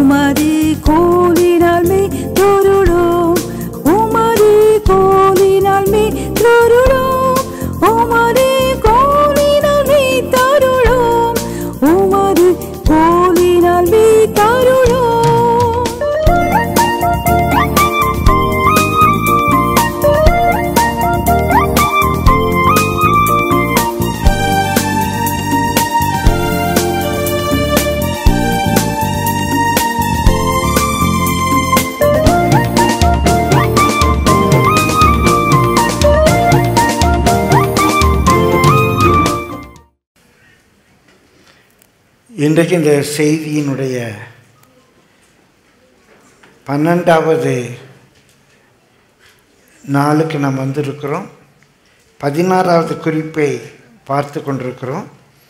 உமது கோலினால் மே தொருளோம் உமது கோலினால் மே தொருளோம் உமது கோலினால் மே தருளோம் உமது கோலினால் மே தருளோம் இன்றைக்கு இந்த செய்தியினுடைய பன்னெண்டாவது நாளுக்கு நாம் வந்திருக்கிறோம் பதினாறாவது குறிப்பை பார்த்து கொண்டிருக்கிறோம்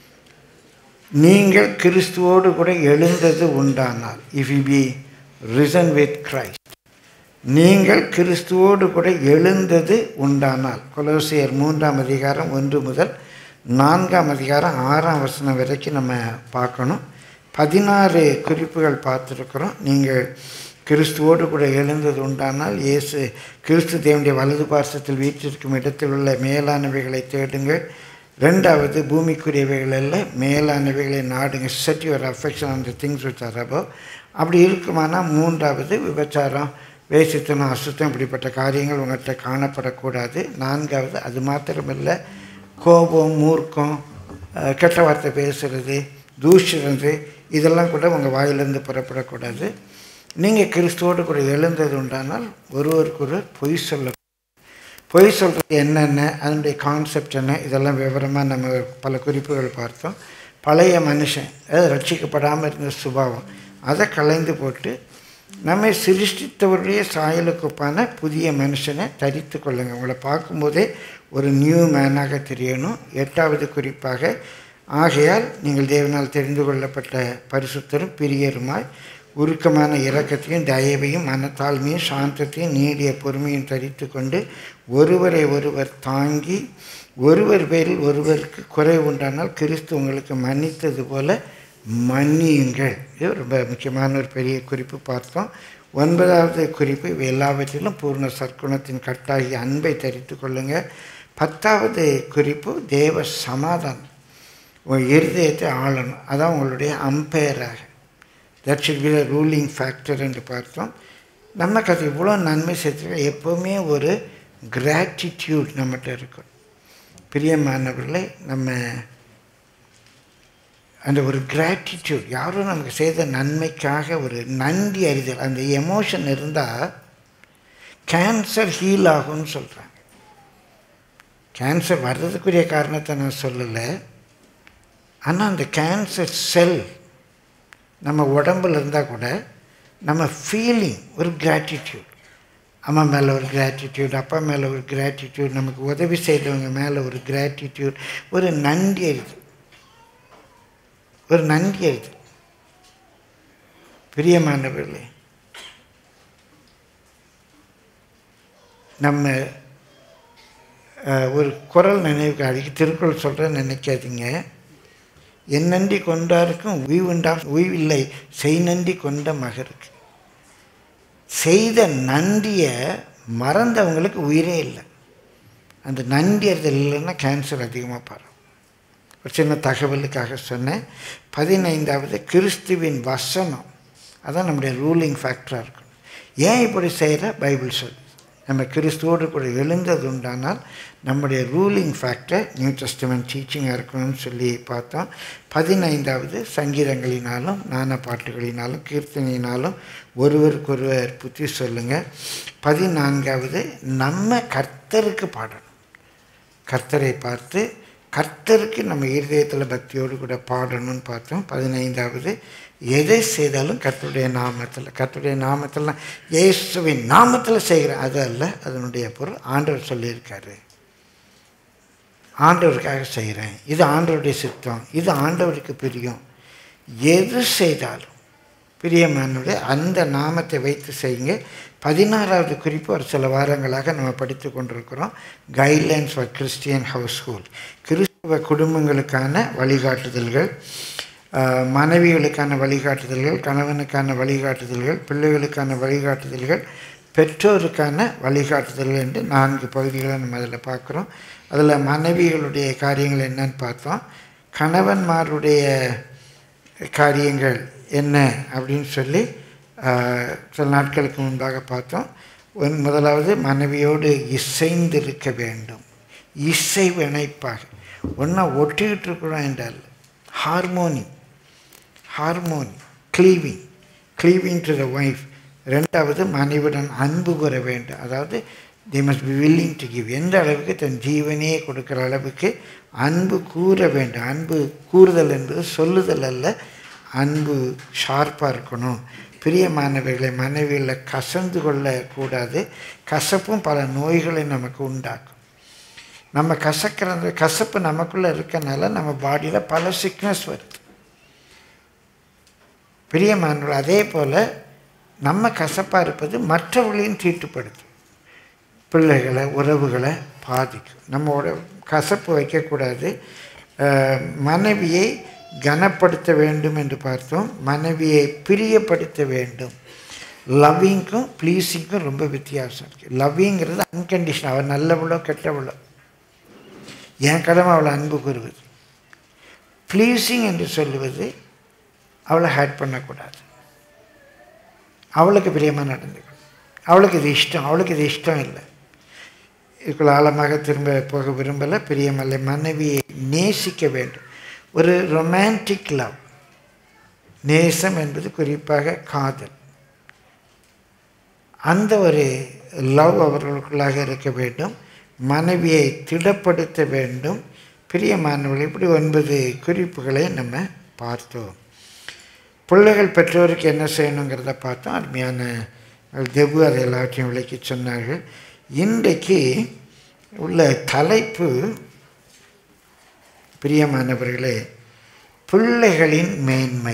நீங்கள் கிறிஸ்துவோடு கூட எழுந்தது உண்டானால் if you be risen with Christ நீங்கள் கிறிஸ்துவோடு கூட எழுந்தது உண்டானால் கொலோசியர் மூன்றாம் அதிகாரம் ஒன்று முதல் நான்காம் அதிகாரம் ஆறாம் வசனம் வரைக்கும் நம்ம பார்க்கணும் பதினாறு குறிப்புகள் பார்த்துருக்குறோம் நீங்கள் கிறிஸ்துவோடு கூட எழுந்தது உண்டானால் இயேசு கிறிஸ்து தேவனுடைய வலது பார்சத்தில் வீற்றிருக்கும் இடத்தில் உள்ள மேலானவைகளை தேடுங்கள் ரெண்டாவது பூமிக்குரியவைகள் அல்ல மேலானவைகளை நாடுங்க set your affection on the things which are above அப்படி இருக்குமானா மூன்றாவது விபச்சாரம் வேசித்தனம் அசுத்தம் இப்படிப்பட்ட காரியங்கள் உங்கள்கிட்ட காணப்படக்கூடாது நான்காவது அது மாத்திரமில்லை கோபம் மூர்க்கம் அஹ், கெட்ட வார்த்தை பேசுறது தூஷிறது இதெல்லாம் கூட உங்கள் வாயிலிருந்து புறப்படக்கூடாது நீங்கள் கிறிஸ்துவோடு கூட எழுந்தது உண்டானால் ஒருவருக்கு ஒரு பொய் சொல்ல பொய் சொல்கிறது என்னென்ன அதனுடைய கான்செப்ட் என்ன இதெல்லாம் விவரமாக நம்ம பல குறிப்புகள் பார்த்தோம் பழைய மனுஷன் அதாவது ரட்சிக்கப்படாமல் இருந்த சுபாவம் அதை கலைந்து போட்டு நம்மை சிருஷ்டித்தவருடைய சாயலுக்குப்பான புதிய மனுஷனை தரித்து கொள்ளுங்க உங்களை பார்க்கும்போதே ஒரு நியூ மேனாக தெரியணும் எட்டாவது குறிப்பாக ஆகையால் நீங்கள் தேவனால் தெரிந்து கொள்ளப்பட்ட பரிசுத்தரும் பிரியருமாய் உருக்கமான இரக்கத்தையும் தயவையும் மனத்தாழ்மையும் சாந்தத்தையும் நீடிய பொறுமையும் தரித்து கொண்டு ஒருவரை ஒருவர் தாங்கி ஒருவர் பேரில் ஒருவருக்கு குறை உண்டானால் கிறிஸ்து உங்களுக்கு மன்னித்தது போல மன்னியுங்கள் இது ரொம்ப முக்கியமான ஒரு பெரிய குறிப்பு பார்த்தோம் ஒன்பதாவது குறிப்பு இவை எல்லாவற்றிலும் பூர்ண சற்குணத்தின் கட்டாகி அன்பை தரித்து கொள்ளுங்க பத்தாவது குறிப்பு தேவ சமாதானம் உங்கள் இருதயத்தை ஆளணும் அதான் உங்களுடைய அம்பையராக that should be the ruling factor என்று பார்த்தோம் நமக்கு அது இவ்வளோ நன்மை சேர்த்துக்க எப்போவுமே ஒரு கிராட்டிடியூட் நம்மகிட்ட இருக்கும் பிரியமானவர்களே நம்ம அந்த ஒரு கிராட்டிடியூட் யாரும் நமக்கு செய்த நன்மைக்காக ஒரு நன்றி அறிதல் அந்த எமோஷன் இருந்தால் கேன்சர் ஹீல் ஆகும்னு சொல்கிறாங்க கேன்சர் வர்றதுக்குரிய காரணத்தை நான் சொல்லலை ஆனால் அந்த கேன்சர் செல் நம்ம உடம்புல இருந்தால் கூட நம்ம ஃபீலிங் ஒரு கிராட்டிடியூட் அம்மா மேலே ஒரு கிராட்டிடியூட் அப்பா மேலே ஒரு கிராட்டிடியூட் நமக்கு உதவி செய்தவங்க மேலே ஒரு கிராட்டிடியூட் ஒரு நன்றி அறிது ஒரு நன்றி அறிது பிரியமானவர்களே நம்ம அஹ், ஒரு குரல் நினைவுக்கு அடிக்க திருக்குறள் சொல்கிறேன்னு நினைக்காதீங்க என் நன்றி கொண்டாருக்கும் உய்வுண்டா உய்வில்லை செய் நன்றி கொண்ட மகருக்கு செய்த நன்றியை மறந்தவங்களுக்கு உயிரே இல்லை அந்த நன்றி அறிதல் இல்லைன்னா கேன்சர் அதிகமாக பரவும் ஒரு சின்ன தகவலுக்காக சொன்னேன் பதினைந்தாவது கிறிஸ்துவின் வசனம் அதான் நம்முடைய ரூலிங் ஃபேக்டராக இருக்கும் ஏன் இப்படி செய்கிற பைபிள் சொல்லு நம்ம கிறிஸ்துவோடு கூட எழுந்தது உண்டானால் நம்முடைய ரூலிங் ஃபேக்டர் நியூ டெஸ்டமெண்ட் டீச்சிங்காக இருக்கணும்னு சொல்லி பார்த்தோம் பதினைந்தாவது சங்கீதங்களினாலும் நான பாட்டுகளினாலும் கீர்த்தனையினாலும் ஒருவருக்கொருவர் புத்தி சொல்லுங்கள் பதினான்காவது நம்ம கர்த்தருக்கு பாடணும் கர்த்தரை பார்த்து கர்த்தருக்கு நம்ம இருதயத்தில் பக்தியோடு கூட பாடணும்னு பார்த்தோம் பதினைந்தாவது எதை செய்தாலும் கர்த்தருடைய நாமத்தில் கர்த்தருடைய நாமத்தில் இயேசுவின் நாமத்தில் செய்கிறேன் அது அல்ல அதனுடைய பொருள் ஆண்டவர் சொல்லியிருக்காரு ஆண்டவருக்காக செய்கிறேன் இது ஆண்டவருடைய சித்தம் இது ஆண்டவருக்கு பிரியம் எது செய்தாலும் பிரியமானுடைய அந்த நாமத்தை வைத்து செய்யுங்க பதினாறாவது குறிப்பு ஒரு சில வாரங்களாக நம்ம படித்து கொண்டிருக்கிறோம் guidelines for Christian household கிறிஸ்துவ குடும்பங்களுக்கான வழிகாட்டுதல்கள் ஆஹ், மனைவிகளுக்கான வழிகாட்டுதல்கள் கணவனுக்கான வழிகாட்டுதல்கள் பிள்ளைகளுக்கான வழிகாட்டுதல்கள் பெற்றோருக்கான வழிகாட்டுதல்கள் என்று நான்கு பகுதிகளை நம்ம அதில் பார்க்குறோம் அதில் மனைவிகளுடைய காரியங்கள் என்னன்னு பார்த்தோம் கணவன்மாருடைய காரியங்கள் என்ன அப்படின்னு சொல்லி ஆஹ், சில நாட்களுக்கு முன்பாக பார்த்தோம் ஒன் முதலாவது மனைவியோடு இசைந்திருக்க வேண்டும் இசை இணைப்பாக ஒன்றா ஒட்டிக்கிட்டு இருக்கிறோம் என்றால் harmony harmony cleaving cleaving to the wife ரெண்டாவது மனைவியுடன் அன்பு கூற வேண்டும் அதாவது they must be willing to give எந்த அளவுக்கு தன் ஜீவனையே கொடுக்குற அளவுக்கு அன்பு கூற வேண்டும் அன்பு கூறுதல் என்பது சொல்லுதல் அல்ல அன்பு ஷார்ப்பாக இருக்கணும் பிரியமானவர்களை மனைவியில் கசந்து கொள்ளக்கூடாது கசப்பும் பல நோய்களை நமக்கு உண்டாக்கும் நம்ம கசக்கிற கசப்பு நமக்குள்ளே இருக்கனால நம்ம பாடியில் பல சிக்னஸ் வருது பிரியமானவர்கள் அதே போல் நம்ம கசப்பாக இருப்பது மற்றவர்களையும் தீட்டுப்படுத்தும் பிள்ளைகளை உறவுகளை பாதிக்கும் நம்மளோட கசப்பு வைக்கக்கூடாது அஹ், மனைவியை கனப்படுத்த வேண்டும் என்று பார்த்தோம் மனைவியை பிரியப்படுத்த வேண்டும் லவ்விங்க்கும் ப்ளீஸிங்க்கும் ரொம்ப வித்தியாசம் இருக்குது லவ்விங்கிறது அன்கண்டிஷன் அவள் நல்லவளோ கெட்டவளோ என் கடமை அவளை அன்பு கூறுவது ப்ளீஸிங் என்று சொல்லுவது அவளை ஹேட் பண்ணக்கூடாது அவளுக்கு பிரியமாக நடந்துக்கணும் அவளுக்கு இது இஷ்டம் அவளுக்கு இது இஷ்டம் இல்லை இதுக்குள்ள ஆழமாக திரும்ப போக விரும்பலை பிரியமல்ல மனைவியை நேசிக்க வேண்டும் ஒரு ரொமான்டிக் லவ் நேசம் என்பது குறிப்பாக காதல் அந்த ஒரு லவ் அவர்களுக்குள்ளாக இருக்க வேண்டும் மனைவியை திடப்படுத்த வேண்டும் பிரியமானவர்கள் இப்படி ஒன்பது குறிப்புகளை நம்ம பார்த்தோம் பிள்ளைகள் பெற்றோருக்கு என்ன செய்யணுங்கிறத பார்த்தோம் அருமையான தெபு அதை எல்லாத்தையும் விளக்கி சொன்னார்கள் இன்றைக்கு உள்ள தலைப்பு பிரியமானவர்களே பிள்ளைகளின் மேன்மை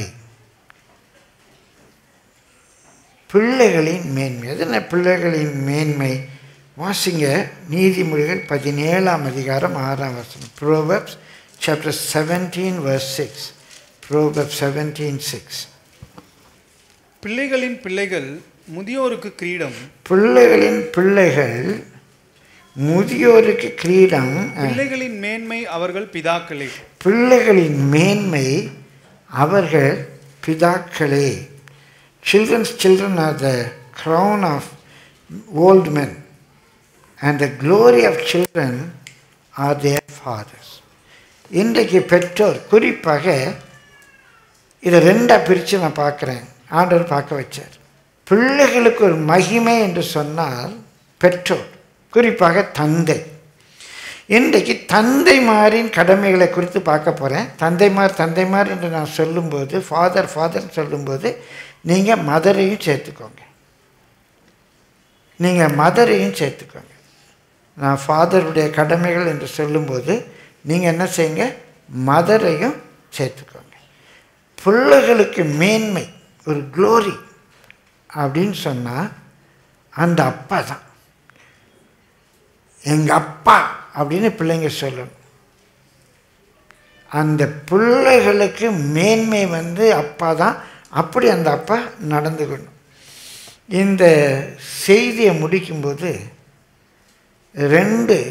பிள்ளைகளின் மேன்மை அது என்ன பிள்ளைகளின் மேன்மை வாசிங்க நீதிமொழிகள் பதினேழாம் அதிகாரம் ஆறாம் வசனம் proverbs chapter seventeen verse six proverb seventeen six பிள்ளைகளின் பிள்ளைகள் முதியோருக்கு கிரீடம் பிள்ளைகளின் பிள்ளைகள் முதியோருக்கு கிரீடம் பிள்ளைகளின் மேன்மை அவர்கள் பிதாக்களே பிள்ளைகளின் மேன்மை அவர்கள் பிதாக்களே childrens children are the crown of old men and the glory of children are their fathers இன்றைக்கு பெற்றோர் குறிப்பாக இதை ரெண்டாக பிரித்து நான் பார்க்குறேன் ஆண்டவர் பார்க்க வச்சார் பிள்ளைகளுக்கு ஒரு மகிமை என்று சொன்னால் பெற்றோர் குறிப்பாக தந்தை இன்றைக்கு தந்தைமாரின் கடமைகளை குறித்து பார்க்க போகிறேன் தந்தைமார் தந்தைமார் என்று நான் சொல்லும்போது ஃபாதர் ஃபாதர் சொல்லும்போது நீங்கள் மதரையும் சேர்த்துக்கோங்க நீங்கள் மதரையும் சேர்த்துக்கோங்க நான் ஃபாதருடைய கடமைகள் என்று சொல்லும்போது நீங்கள் என்ன செய்யுங்க மதரையும் சேர்த்துக்கோங்க பிள்ளைகளுக்கு மேன்மை ஒரு க்ளோரி அப்படின்னு சொன்னால் அந்த அப்பா தான் எங்கள் அப்பா அப்படின்னு பிள்ளைங்க சொல்லணும் அந்த பிள்ளைகளுக்கு மேன்மை வந்து அப்பா தான் அப்படி அந்த அப்பா நடந்துக்கணும் இந்த செய்தியை முடிக்கும்போது ரெண்டு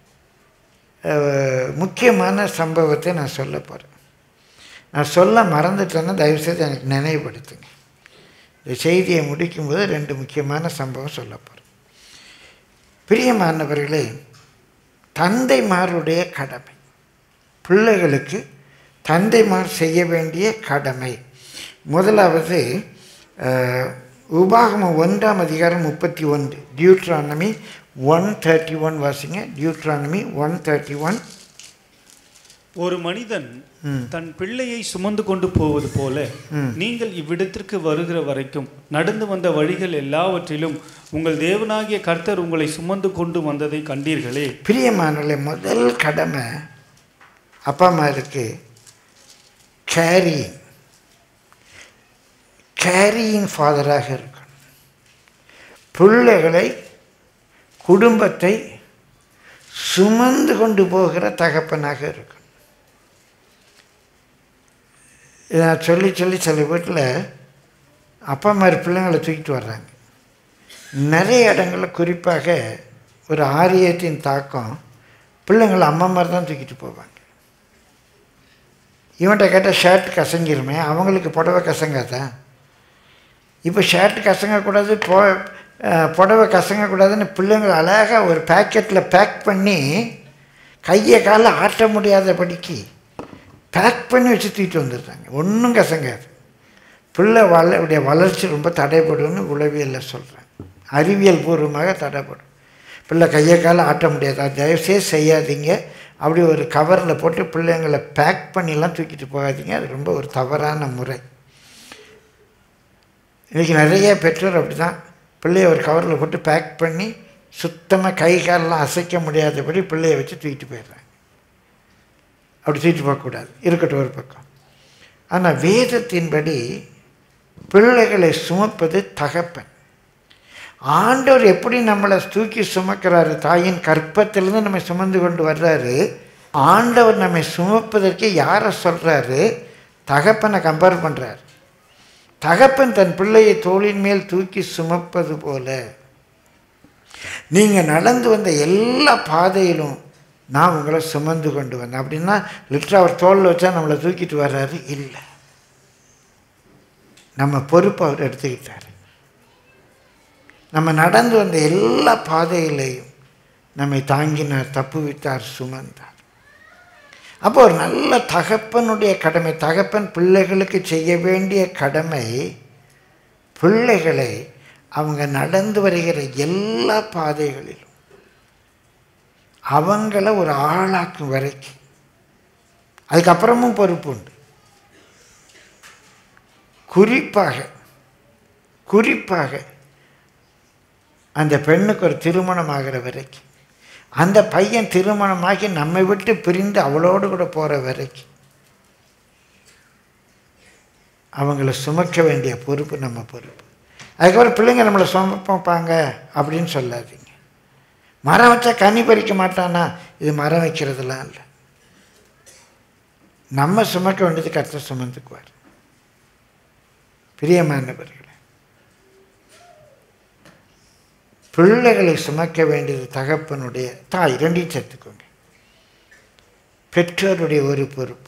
அஹ், முக்கியமான சம்பவத்தை நான் சொல்ல போகிறேன் நான் சொல்ல மறந்துட்டேன்னா தயவுசெய்து எனக்கு நினைவுபடுத்துங்க இந்த செய்தியை முடிக்கும்போது ரெண்டு முக்கியமான சம்பவம் சொல்ல போகிறேன் பிரியமானவர்களே தந்தைமாருடைய கடமை பிள்ளைகளுக்கு தந்தைமார் செய்ய வேண்டிய கடமை முதலாவது அஹ், உபாகமம் ஒன்றாம் அதிகாரம் முப்பத்தி ஒன்று டியூட்ரானமி ஒன் தேர்ட்டி ஒன் வாசிங்க டியூட்ரானமி ஒன் தேர்ட்டி ஒன் ஒரு மனிதன் தன் பிள்ளையை சுமந்து கொண்டு போவது போல நீங்கள் இவ்விடத்திற்கு வருகிற வரைக்கும் நடந்து வந்த வழிகள் எல்லாவற்றிலும் உங்கள் தேவனாகிய கர்த்தர் உங்களை சுமந்து கொண்டு வந்ததை கண்டீர்களே பிரியமானவர்களே முதல் கடமை அப்பா அம்மாருக்கு கேரியிங் கேரியிங் ஃபாதராக இருக்கணும் பிள்ளைகளை குடும்பத்தை சுமந்து கொண்டு போகிற தகப்பனாக இருக்கணும் இதை நான் சொல்லி சொல்லி சில வீட்டில் அப்பா மாதிரி பிள்ளைங்களை தூக்கிட்டு வர்றாங்க நிறைய இடங்களில் குறிப்பாக ஒரு ஆரியத்தின் தாக்கம் பிள்ளைங்களை அம்மா மாதிரி தான் தூக்கிட்டு போவாங்க இவன்கிட்ட கேட்டால் ஷர்ட் கசங்கிருமே அவங்களுக்கு புடவை கசங்காதா இப்போ ஷர்ட் கசங்கக்கூடாது பொ அஹ், புடவை கசங்கக்கூடாதுன்னு பிள்ளைங்களை அழகாக ஒரு பேக்கெட்டில் பேக் பண்ணி கையை காலை ஆட்ட முடியாதபடிக்கு பேக் பண்ணி வச்சு தூக்கிட்டு வந்துடுறாங்க ஒன்றும் கசங்காது பிள்ளை வள உடைய வளர்ச்சி ரொம்ப தடைப்படும்னு உளவியலில் சொல்கிறேன் அறிவியல் பூர்வமாக தடைப்படும் பிள்ளை கையை காலை ஆட்ட முடியாது அது தயவுசெய்து செய்யாதீங்க அப்படி ஒரு கவரில் போட்டு பிள்ளைங்களை பேக் பண்ணிலாம் தூக்கிட்டு போகாதீங்க அது ரொம்ப ஒரு தவறான முறை இன்றைக்கி நிறைய பெற்றோர் அப்படி தான் பிள்ளைய ஒரு கவரில் போட்டு பேக் பண்ணி சுத்தமாக கை காலெலாம் அசைக்க முடியாதபடி பிள்ளைய வச்சு தூக்கிட்டு போயிடுறாங்க அப்படி தூக்கிட்டு போகக்கூடாது இருக்கட்டும் ஒரு பக்கம் ஆனால் வேதத்தின்படி பிள்ளைகளை சுமப்பது தகப்பன் ஆண்டவர் எப்படி நம்மளை தூக்கி சுமக்கிறாரு தாயின் கற்பத்திலிருந்து நம்மை சுமந்து கொண்டு வர்றாரு ஆண்டவர் நம்மை சுமப்பதற்கு யாரை சொல்கிறாரு தகப்பனை கம்பேர் பண்ணுறார் தகப்பன் தன் பிள்ளையை தோளின் மேல் தூக்கி சுமப்பது போல நீங்கள் நடந்து வந்த எல்லா பாதையிலும் நான் உங்களை சுமந்து கொண்டு வந்தேன் அப்படின்னா லிட்டரா அவர் தோளில் வச்சா நம்மளை தூக்கிட்டு வர்றாரு இல்லை நம்ம பொறுப்பை அவர் எடுத்துக்கிட்டாரு நம்ம நடந்து வந்த எல்லா பாதையிலையும் நம்மை தாங்கினார் தப்புவித்தார் சுமந்தார் அப்போ ஒரு நல்ல தகப்பனுடைய கடமை தகப்பன் பிள்ளைகளுக்கு செய்ய வேண்டிய கடமை பிள்ளைகளை அவங்க நடந்து வருகிற எல்லா பாதைகளிலும் அவங்கள ஒரு ஆளாக்கும் வரைக்கும் அதுக்கப்புறமும் பொறுப்பு உண்டு குறிப்பாக குறிப்பாக அந்த பெண்ணுக்கு ஒரு திருமணம் ஆகிற வரைக்கும் அந்த பையன் திருமணமாகி நம்மை விட்டு பிரிந்து அவளோடு கூட போகிற வரைக்கும் அவங்கள சுமக்க வேண்டிய பொறுப்பு நம்ம பொறுப்பு அதுக்கப்புறம் பிள்ளைங்க நம்மளை சுமப்பாங்க அப்படின்னு சொல்லாதீங்க மரம் வச்சா கனி பறிக்க மாட்டானா இது மரம் வைக்கிறதுலாம் இல்லை நம்ம சுமக்க வேண்டியது கர்த்தர் சுமந்துக்குவார் பிரியமானவர்களே பிள்ளைகளை சுமக்க வேண்டியது தகப்பனுடைய தாய் ரெண்டையும் சேர்த்துக்கோங்க பெற்றோருடைய ஒரு பொறுப்பு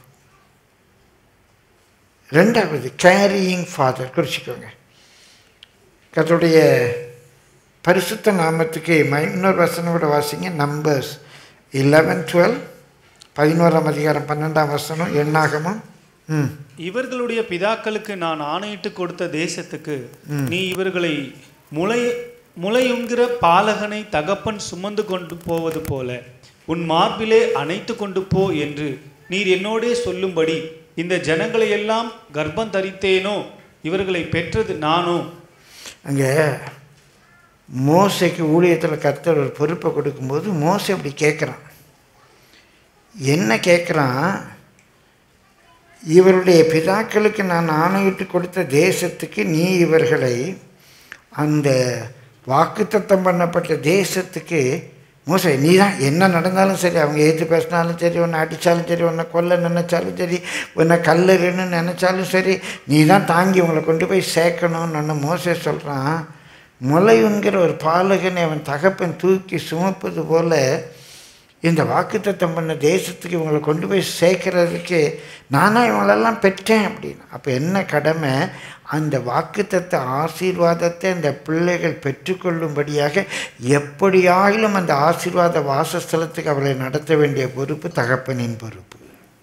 ரெண்டாவது கேரியிங் ஃபாதர் குறிச்சிக்கோங்க கர்த்தருடைய பரிசுத்த நாமத்துக்கு ம- இன்னொரு வசனம் கூட வாசிங்க நம்பர்ஸ் லெவன் டுவெல் பதினோராம் அதிகாரம் பன்னெண்டாம் வசனம் எண்ணாகமும் ம் இவர்களுடைய பிதாக்களுக்கு நான் ஆணையிட்டு கொடுத்த தேசத்துக்கு நீ இவர்களை முளை முளையுங்கிற பாலகனை தகப்பன் சுமந்து கொண்டு போவது போல உன் மார்பிலே அணைத்து கொண்டு போ என்று நீர் என்னோடே சொல்லும்படி இந்த ஜனங்களை எல்லாம் கர்ப்பம் தரித்தேனோ இவர்களை பெற்றது நானோ அங்கே மோசைக்கு ஊழியத்தில் கர்த்தர் ஒரு பொறுப்பை கொடுக்கும்போது மோசை அப்படி கேட்குறான் என்ன கேட்குறான் இவருடைய பிதாக்களுக்கு நான் ஆணையிட்டு கொடுத்த தேசத்துக்கு நீ இவர்களை அந்த வாக்குத்தத்தம் பண்ணப்பட்ட தேசத்துக்கு மோசை நீ தான் என்ன நடந்தாலும் சரி அவங்க ஏற்று பேசினாலும் சரி உன்னை அடித்தாலும் சரி உன்னை கொல்ல நினச்சாலும் சரி உன்னை கல்லறுன்னு நினச்சாலும் சரி நீ தான் தாங்கி உங்களை கொண்டு போய் சேர்க்கணும்னு ஒன்று மோசே சொல்கிறான் முளையுங்கிற ஒரு பாலகனை அவன் தகப்பன் தூக்கி சுமப்பது போல இந்த வாக்குத்தத்தம் பண்ண தேசத்துக்கு இவங்களை கொண்டு போய் சேர்க்கறதுக்கு நானா இவங்களெல்லாம் பெற்றேன் அப்படின்னு அப்போ என்ன கடமை அந்த வாக்குத்தத்த ஆசீர்வாதத்தை அந்த பிள்ளைகள் பெற்றுக்கொள்ளும்படியாக எப்படியாயிலும் அந்த ஆசீர்வாத வாசஸ்தலத்துக்கு அவர்களை நடத்த வேண்டிய பொறுப்பு தகப்பனின் பொறுப்பு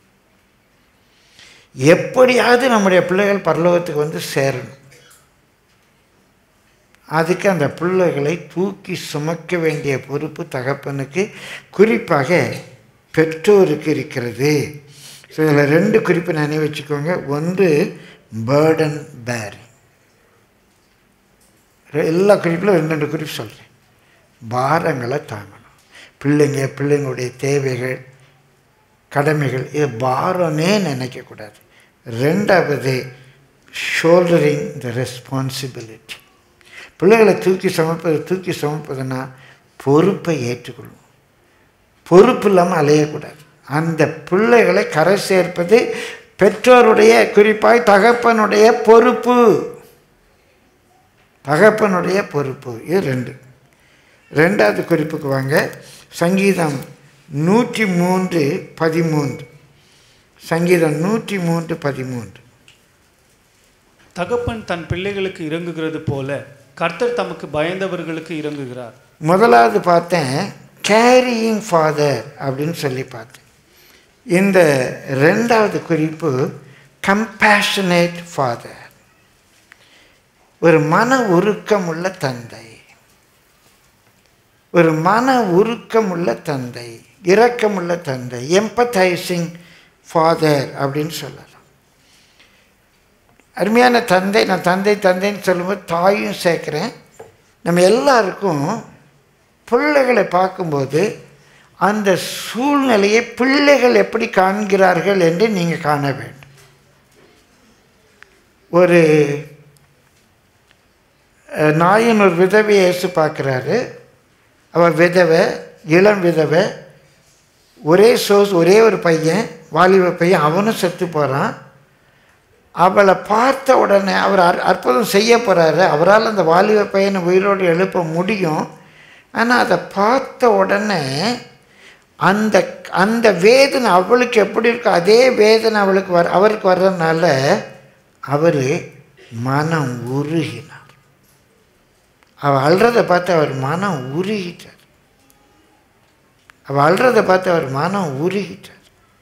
எப்படியாவது நம்முடைய பிள்ளைகள் பரலோகத்துக்கு வந்து சேரணும் அதுக்கு அந்த பிள்ளைகளை தூக்கி சுமக்க வேண்டிய பொறுப்பு தகப்பனுக்கு குறிப்பாக பெற்றோருக்கு இருக்கிறது ஸோ இதில் ரெண்டு குறிப்பு நினைவு வச்சுக்கோங்க ஒன்று பேர்டன் பேரி எல்லா குறிப்பிலும் ரெண்டு ரெண்டு குறிப்பு சொல்கிறேன் பாரங்களை தாங்கணும் பிள்ளைங்க பிள்ளைங்களுடைய தேவைகள் கடமைகள் இது பாரம்னே நினைக்கக்கூடாது ரெண்டாவது ஷோல்டரிங் த ரெஸ்பான்சிபிலிட்டி பிள்ளைகளை தூக்கி சுமப்பது தூக்கி சுமப்பதுன்னா பொறுப்பை ஏற்றுக்கொள்ளும் பொறுப்பு இல்லாமல் அலையக்கூடாது அந்த பிள்ளைகளை கரை சேர்ப்பது பெற்றோருடைய குறிப்பாய் தகப்பனுடைய பொறுப்பு தகப்பனுடைய பொறுப்பு இது ரெண்டு ரெண்டாவது குறிப்புக்கு வாங்க சங்கீதம் நூற்றி மூன்று பதிமூன்று சங்கீதம் நூற்றி மூன்று பதிமூன்று தகப்பன் தன் பிள்ளைகளுக்கு இறங்குகிறது போல கர்த்தர் தமக்கு பயந்தவர்களுக்கு இறங்குகிறார் முதலாவது பார்த்தேன் கேரியிங் ஃபாதர் அப்படின்னு சொல்லி பார்த்தேன் இந்த ரெண்டாவது குறிப்பு கம்பேஷனேட் ஃபாதர் ஒரு மன உருக்கம் உள்ள தந்தை ஒரு மன உருக்கம் உள்ள தந்தை இரக்கமுள்ள தந்தை எம்பத்தைசிங் ஃபாதர் அப்படின்னு சொல்லலாம் அருமையான தந்தை நான் தந்தை தந்தைன்னு சொல்லும்போது தாயும் சேர்க்குறேன் நம்ம எல்லாருக்கும் பிள்ளைகளை பார்க்கும்போது அந்த சூழ்நிலையை பிள்ளைகள் எப்படி காண்கிறார்கள் என்று நீங்கள் காண வேண்டும் ஒரு அஹ், நாயின் ஒரு விதவையை இயேசு பார்க்குறாரு அவள் விதவை இளம் விதவை ஒரே சோஸ் ஒரே ஒரு பையன் வாலிப பையன் அவனும் செத்து போகிறான் அவளை பார்த்த உடனே அவர் அற்- அற்புதம் செய்ய போகிறாரு அவரால் அந்த வாலிப பையனை உயிரோடு எழுப்ப முடியும் ஆனால் அதை பார்த்த உடனே அந்த அந்த வேதனை அவளுக்கு எப்படி இருக்கோ அதே வேதனை அவளுக்கு வர அவருக்கு வர்றதுனால அவர் மனம் உருகினார் அவள் அழுறதை பார்த்து அவர் மனம் உருகிட்டார் அவள் அழுறதை பார்த்து அவர் மனம் உருகிட்டார்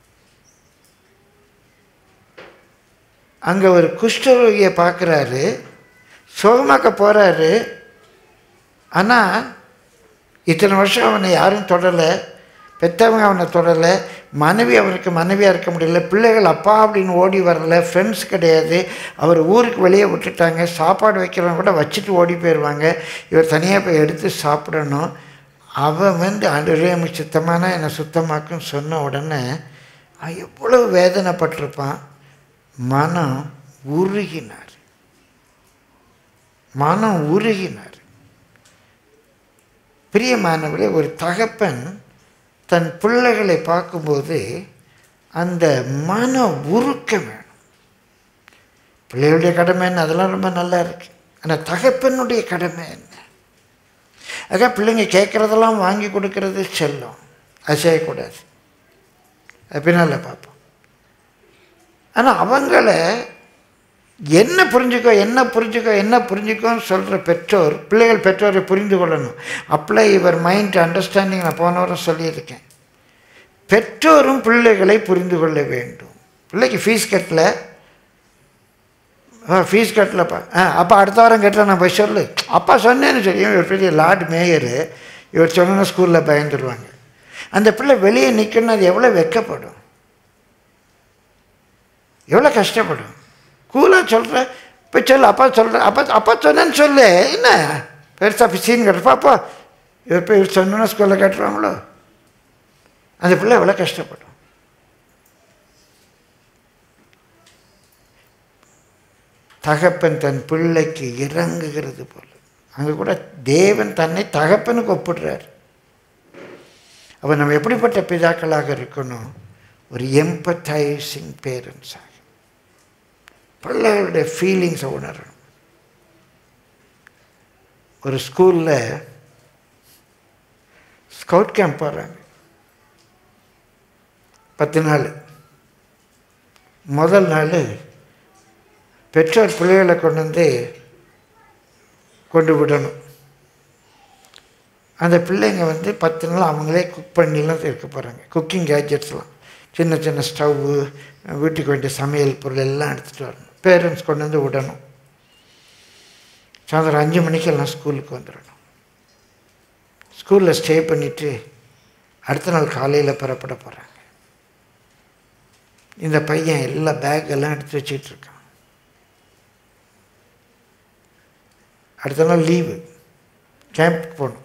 அங்கே ஒரு குஷ்டரோகியை பார்க்குறாரு சுகமாக்க போகிறாரு ஆனால் இத்தனை வருஷம் அவனை யாரும் தொடலை பெற்றவங்க அவனை தொடலை மனைவி அவனுக்கு மனைவியாக இருக்க முடியல பிள்ளைகள் அப்பா அப்படின்னு ஓடி வரல ஃப்ரெண்ட்ஸ் கிடையாது அவர் ஊருக்கு வெளியே விட்டுட்டாங்க சாப்பாடு வைக்கிறவங்க கூட வச்சுட்டு ஓடி போயிடுவாங்க இவர் தனியாக போய் எடுத்து சாப்பிடணும் அவன் வந்து ஆண்டவரே எனக்கு சுத்தமான என்னை சுத்தமாக்குன்னு சொன்ன உடனே அவன் எவ்வளவு வேதனைப்பட்டிருப்பான் மனம் உருகினார் மனம் உருகினார் பிரியமானவர்களே ஒரு தகப்பன் தன் பிள்ளைகளை பார்க்கும்போது அந்த மன உருக்கம் வேணும் பிள்ளைகளுடைய கடமை என்ன அதெல்லாம் ரொம்ப நல்லா இருக்கு ஆனால் தகப்பனுடைய கடமை என்ன ஆக பிள்ளைங்க கேட்குறதெல்லாம் வாங்கி கொடுக்கறது செல்லம் அது செய்யக்கூடாது அது பின்னால் பார்ப்போம் ஆனால் அவங்கள என்ன புரிஞ்சுக்கோ என்ன புரிஞ்சுக்கோ என்ன புரிஞ்சுக்கோன்னு சொல்கிற பெற்றோர் பிள்ளைகள் பெற்றோரை புரிந்து கொள்ளணும் அப்ளை இவர் மைண்ட் அண்டர்ஸ்டாண்டிங் நான் போன வாரம் சொல்லியிருக்கேன் பெற்றோரும் பிள்ளைகளை புரிந்து கொள்ள வேண்டும் பிள்ளைக்கு ஃபீஸ் கட்டல ஆ ஃபீஸ் கட்டலப்பா ஆ அப்பா அடுத்த வாரம் கட்டுறேன் நான் போய் சொல்லு அப்பா சொன்னேன்னு சொல்லி இவர் பெரிய லார்டு மேயரு இவர் சொன்னா ஸ்கூலில் பயந்துருவாங்க அந்த பிள்ளை வெளியே நிற்கணும் அது எவ்வளோ வெக்கப்படும் எவ்வளோ கஷ்டப்படும் கூலாக சொல்கிற போய் சொல்லு அப்பா சொல்கிற அப்பா அப்பா சொன்னேன்னு சொல்லு என்ன பெருசாக சீன் கட்டுப்பா அப்பா இவர் போய் இவர் சொன்னா ஸ்கூலில் கட்டுருவாங்களோ அந்த பிள்ளை எவ்வளோ கஷ்டப்படும் தகப்பன் தன் பிள்ளைக்கு இறங்குகிறது போல அங்கே கூட தேவன் தன்னை தகப்பனுக்கு ஒப்பிடுறார் அப்போ நம்ம எப்படிப்பட்ட பிதாக்களாக இருக்கணும் ஒரு எம்பத்தைசிங் பேரண்ட்ஸாக பிள்ளைகளுடைய ஃபீலிங்ஸை உணரணும் ஒரு ஸ்கூலில் ஸ்கவுட் கேம்ப் போகிறாங்க பத்து நாள் முதல் நாள் பெற்றோர் பிள்ளைகளை கொண்டு வந்து கொண்டு விடணும் அந்த பிள்ளைங்க வந்து பத்து நாள் அவங்களே குக் பண்ணிலாம் இருக்க போகிறாங்க குக்கிங் கேஜெட்ஸ்லாம் சின்ன சின்ன ஸ்டவ்வு வீட்டுக்கு வேண்டிய சமையல் பொருள் எல்லாம் எடுத்துகிட்டு வரணும் பேரண்ட்ஸ் கொண்டு வந்து விடணும் சாயந்தரம் அஞ்சு மணிக்கு எல்லாம் ஸ்கூலுக்கு வந்துடணும் ஸ்கூலில் ஸ்டே பண்ணிவிட்டு அடுத்த நாள் காலையில் புறப்பட போகிறாங்க இந்த பையன் எல்லா பேக் எல்லாம் எடுத்து வச்சிட்டு இருக்கான் அடுத்த நாள் லீவு கேம்ப்புக்கு போகணும்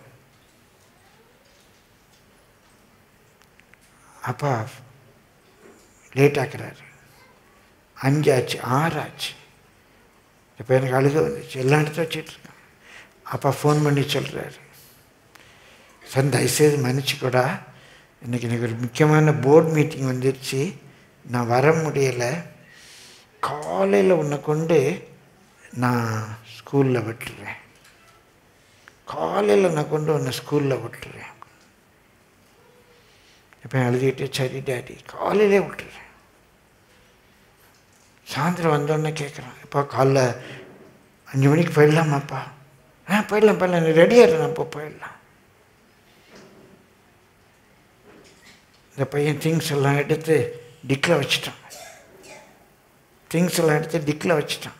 அப்பா லேட் ஆக்குறாரு அஞ்சாச்சு ஆறாச்சு இப்போ எனக்கு அழுக வந்துச்சு எல்லாம் எடுத்து வச்சிட்ருக்கேன் அப்பா ஃபோன் பண்ணி சொல்கிறாரு சார் தயவுசெய்து மன்னிச்சுக்கூடா இன்றைக்கி எனக்கு ஒரு முக்கியமான போர்ட் மீட்டிங் வந்துருச்சு நான் வர முடியலை காலையில் உன்னை கொண்டு நான் ஸ்கூலில் விட்டுறேன் காலையில் நான் கொண்டு உன்னை ஸ்கூலில் விட்டுறேன் இப்போ எழுதிட்டு சரி டேடி காலையிலே விட்டுறேன் சாயந்தரம் வந்தோடனே கேட்குறான் இப்போ காலைல அஞ்சு மணிக்கு போயிடலாமாப்பா ஆ போயிடலாம் போயிடலாம் நீ ரெடியாக இரு நம்ம போயிடலாம் இந்த பையன் திங்ஸ் எல்லாம் எடுத்து டிக்கில் வச்சுட்டான் திங்ஸ் எல்லாம் எடுத்து டிக்கில் வச்சுட்டான்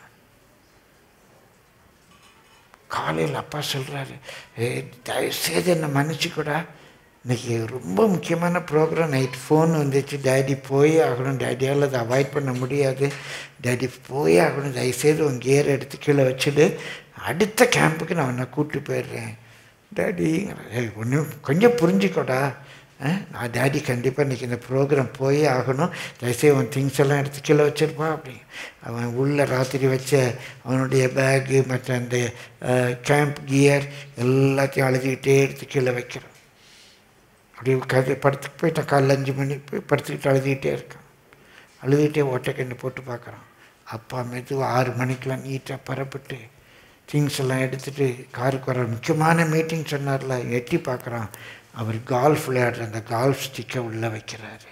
காலையில் அப்பா சொல்கிறாரு ஏ தயவுசெய்து என்னை மன்னிச்சுக்கூடா இன்னைக்கு ரொம்ப முக்கியமான ப்ரோக்ராம் நைட் ஃபோன் வந்துச்சு டேடி போயே ஆகணும் டேடியால் அதை அவாய்ட் பண்ண முடியாது டேடி போயே ஆகணும் தயவுசெய்து உன் கியர் எடுத்து கீழே வச்சுடு அடுத்த கேம்புக்கு நான் உன்னை கூப்பிட்டு போயிடுறேன் டேடி ஏய் ஒன்று கொஞ்சம் புரிஞ்சுக்கோடா ஆ, நான் டேடி கண்டிப்பாக இன்றைக்கி இந்த ப்ரோக்ராம் போயே ஆகணும் தயவுசெய்து அவன் திங்ஸ் எல்லாம் எடுத்து கீழே வச்சிருப்பான் அப்படி அவன் உள்ள ராத்திரி வச்ச அவனுடைய பேகு மற்ற அந்த கேம்ப் கியர் எல்லாத்தையும் அழுதுகிட்டே எடுத்து கீழே வைக்கிறான் அப்படியே கதை படுத்து போயிட்டான் காலைல அஞ்சு மணி போய் படுத்துக்கிட்டு அழுதுகிட்டே இருக்கான் அழுதுகிட்டே ஓட்டைக்கண்ணு போட்டு பார்க்குறான் அப்பா மெதுவாக ஆறு மணிக்கெலாம் நீட்டாக பரப்பிட்டு திங்ஸ் எல்லாம் எடுத்துகிட்டு காருக்கு வர முக்கியமான மீட்டிங் சொன்னார்ல எட்டி பார்க்குறான் அவர் கால்ஃப் விளையாடுற அந்த கால்ஃப் ஸ்டிக்கை உள்ளே வைக்கிறாரு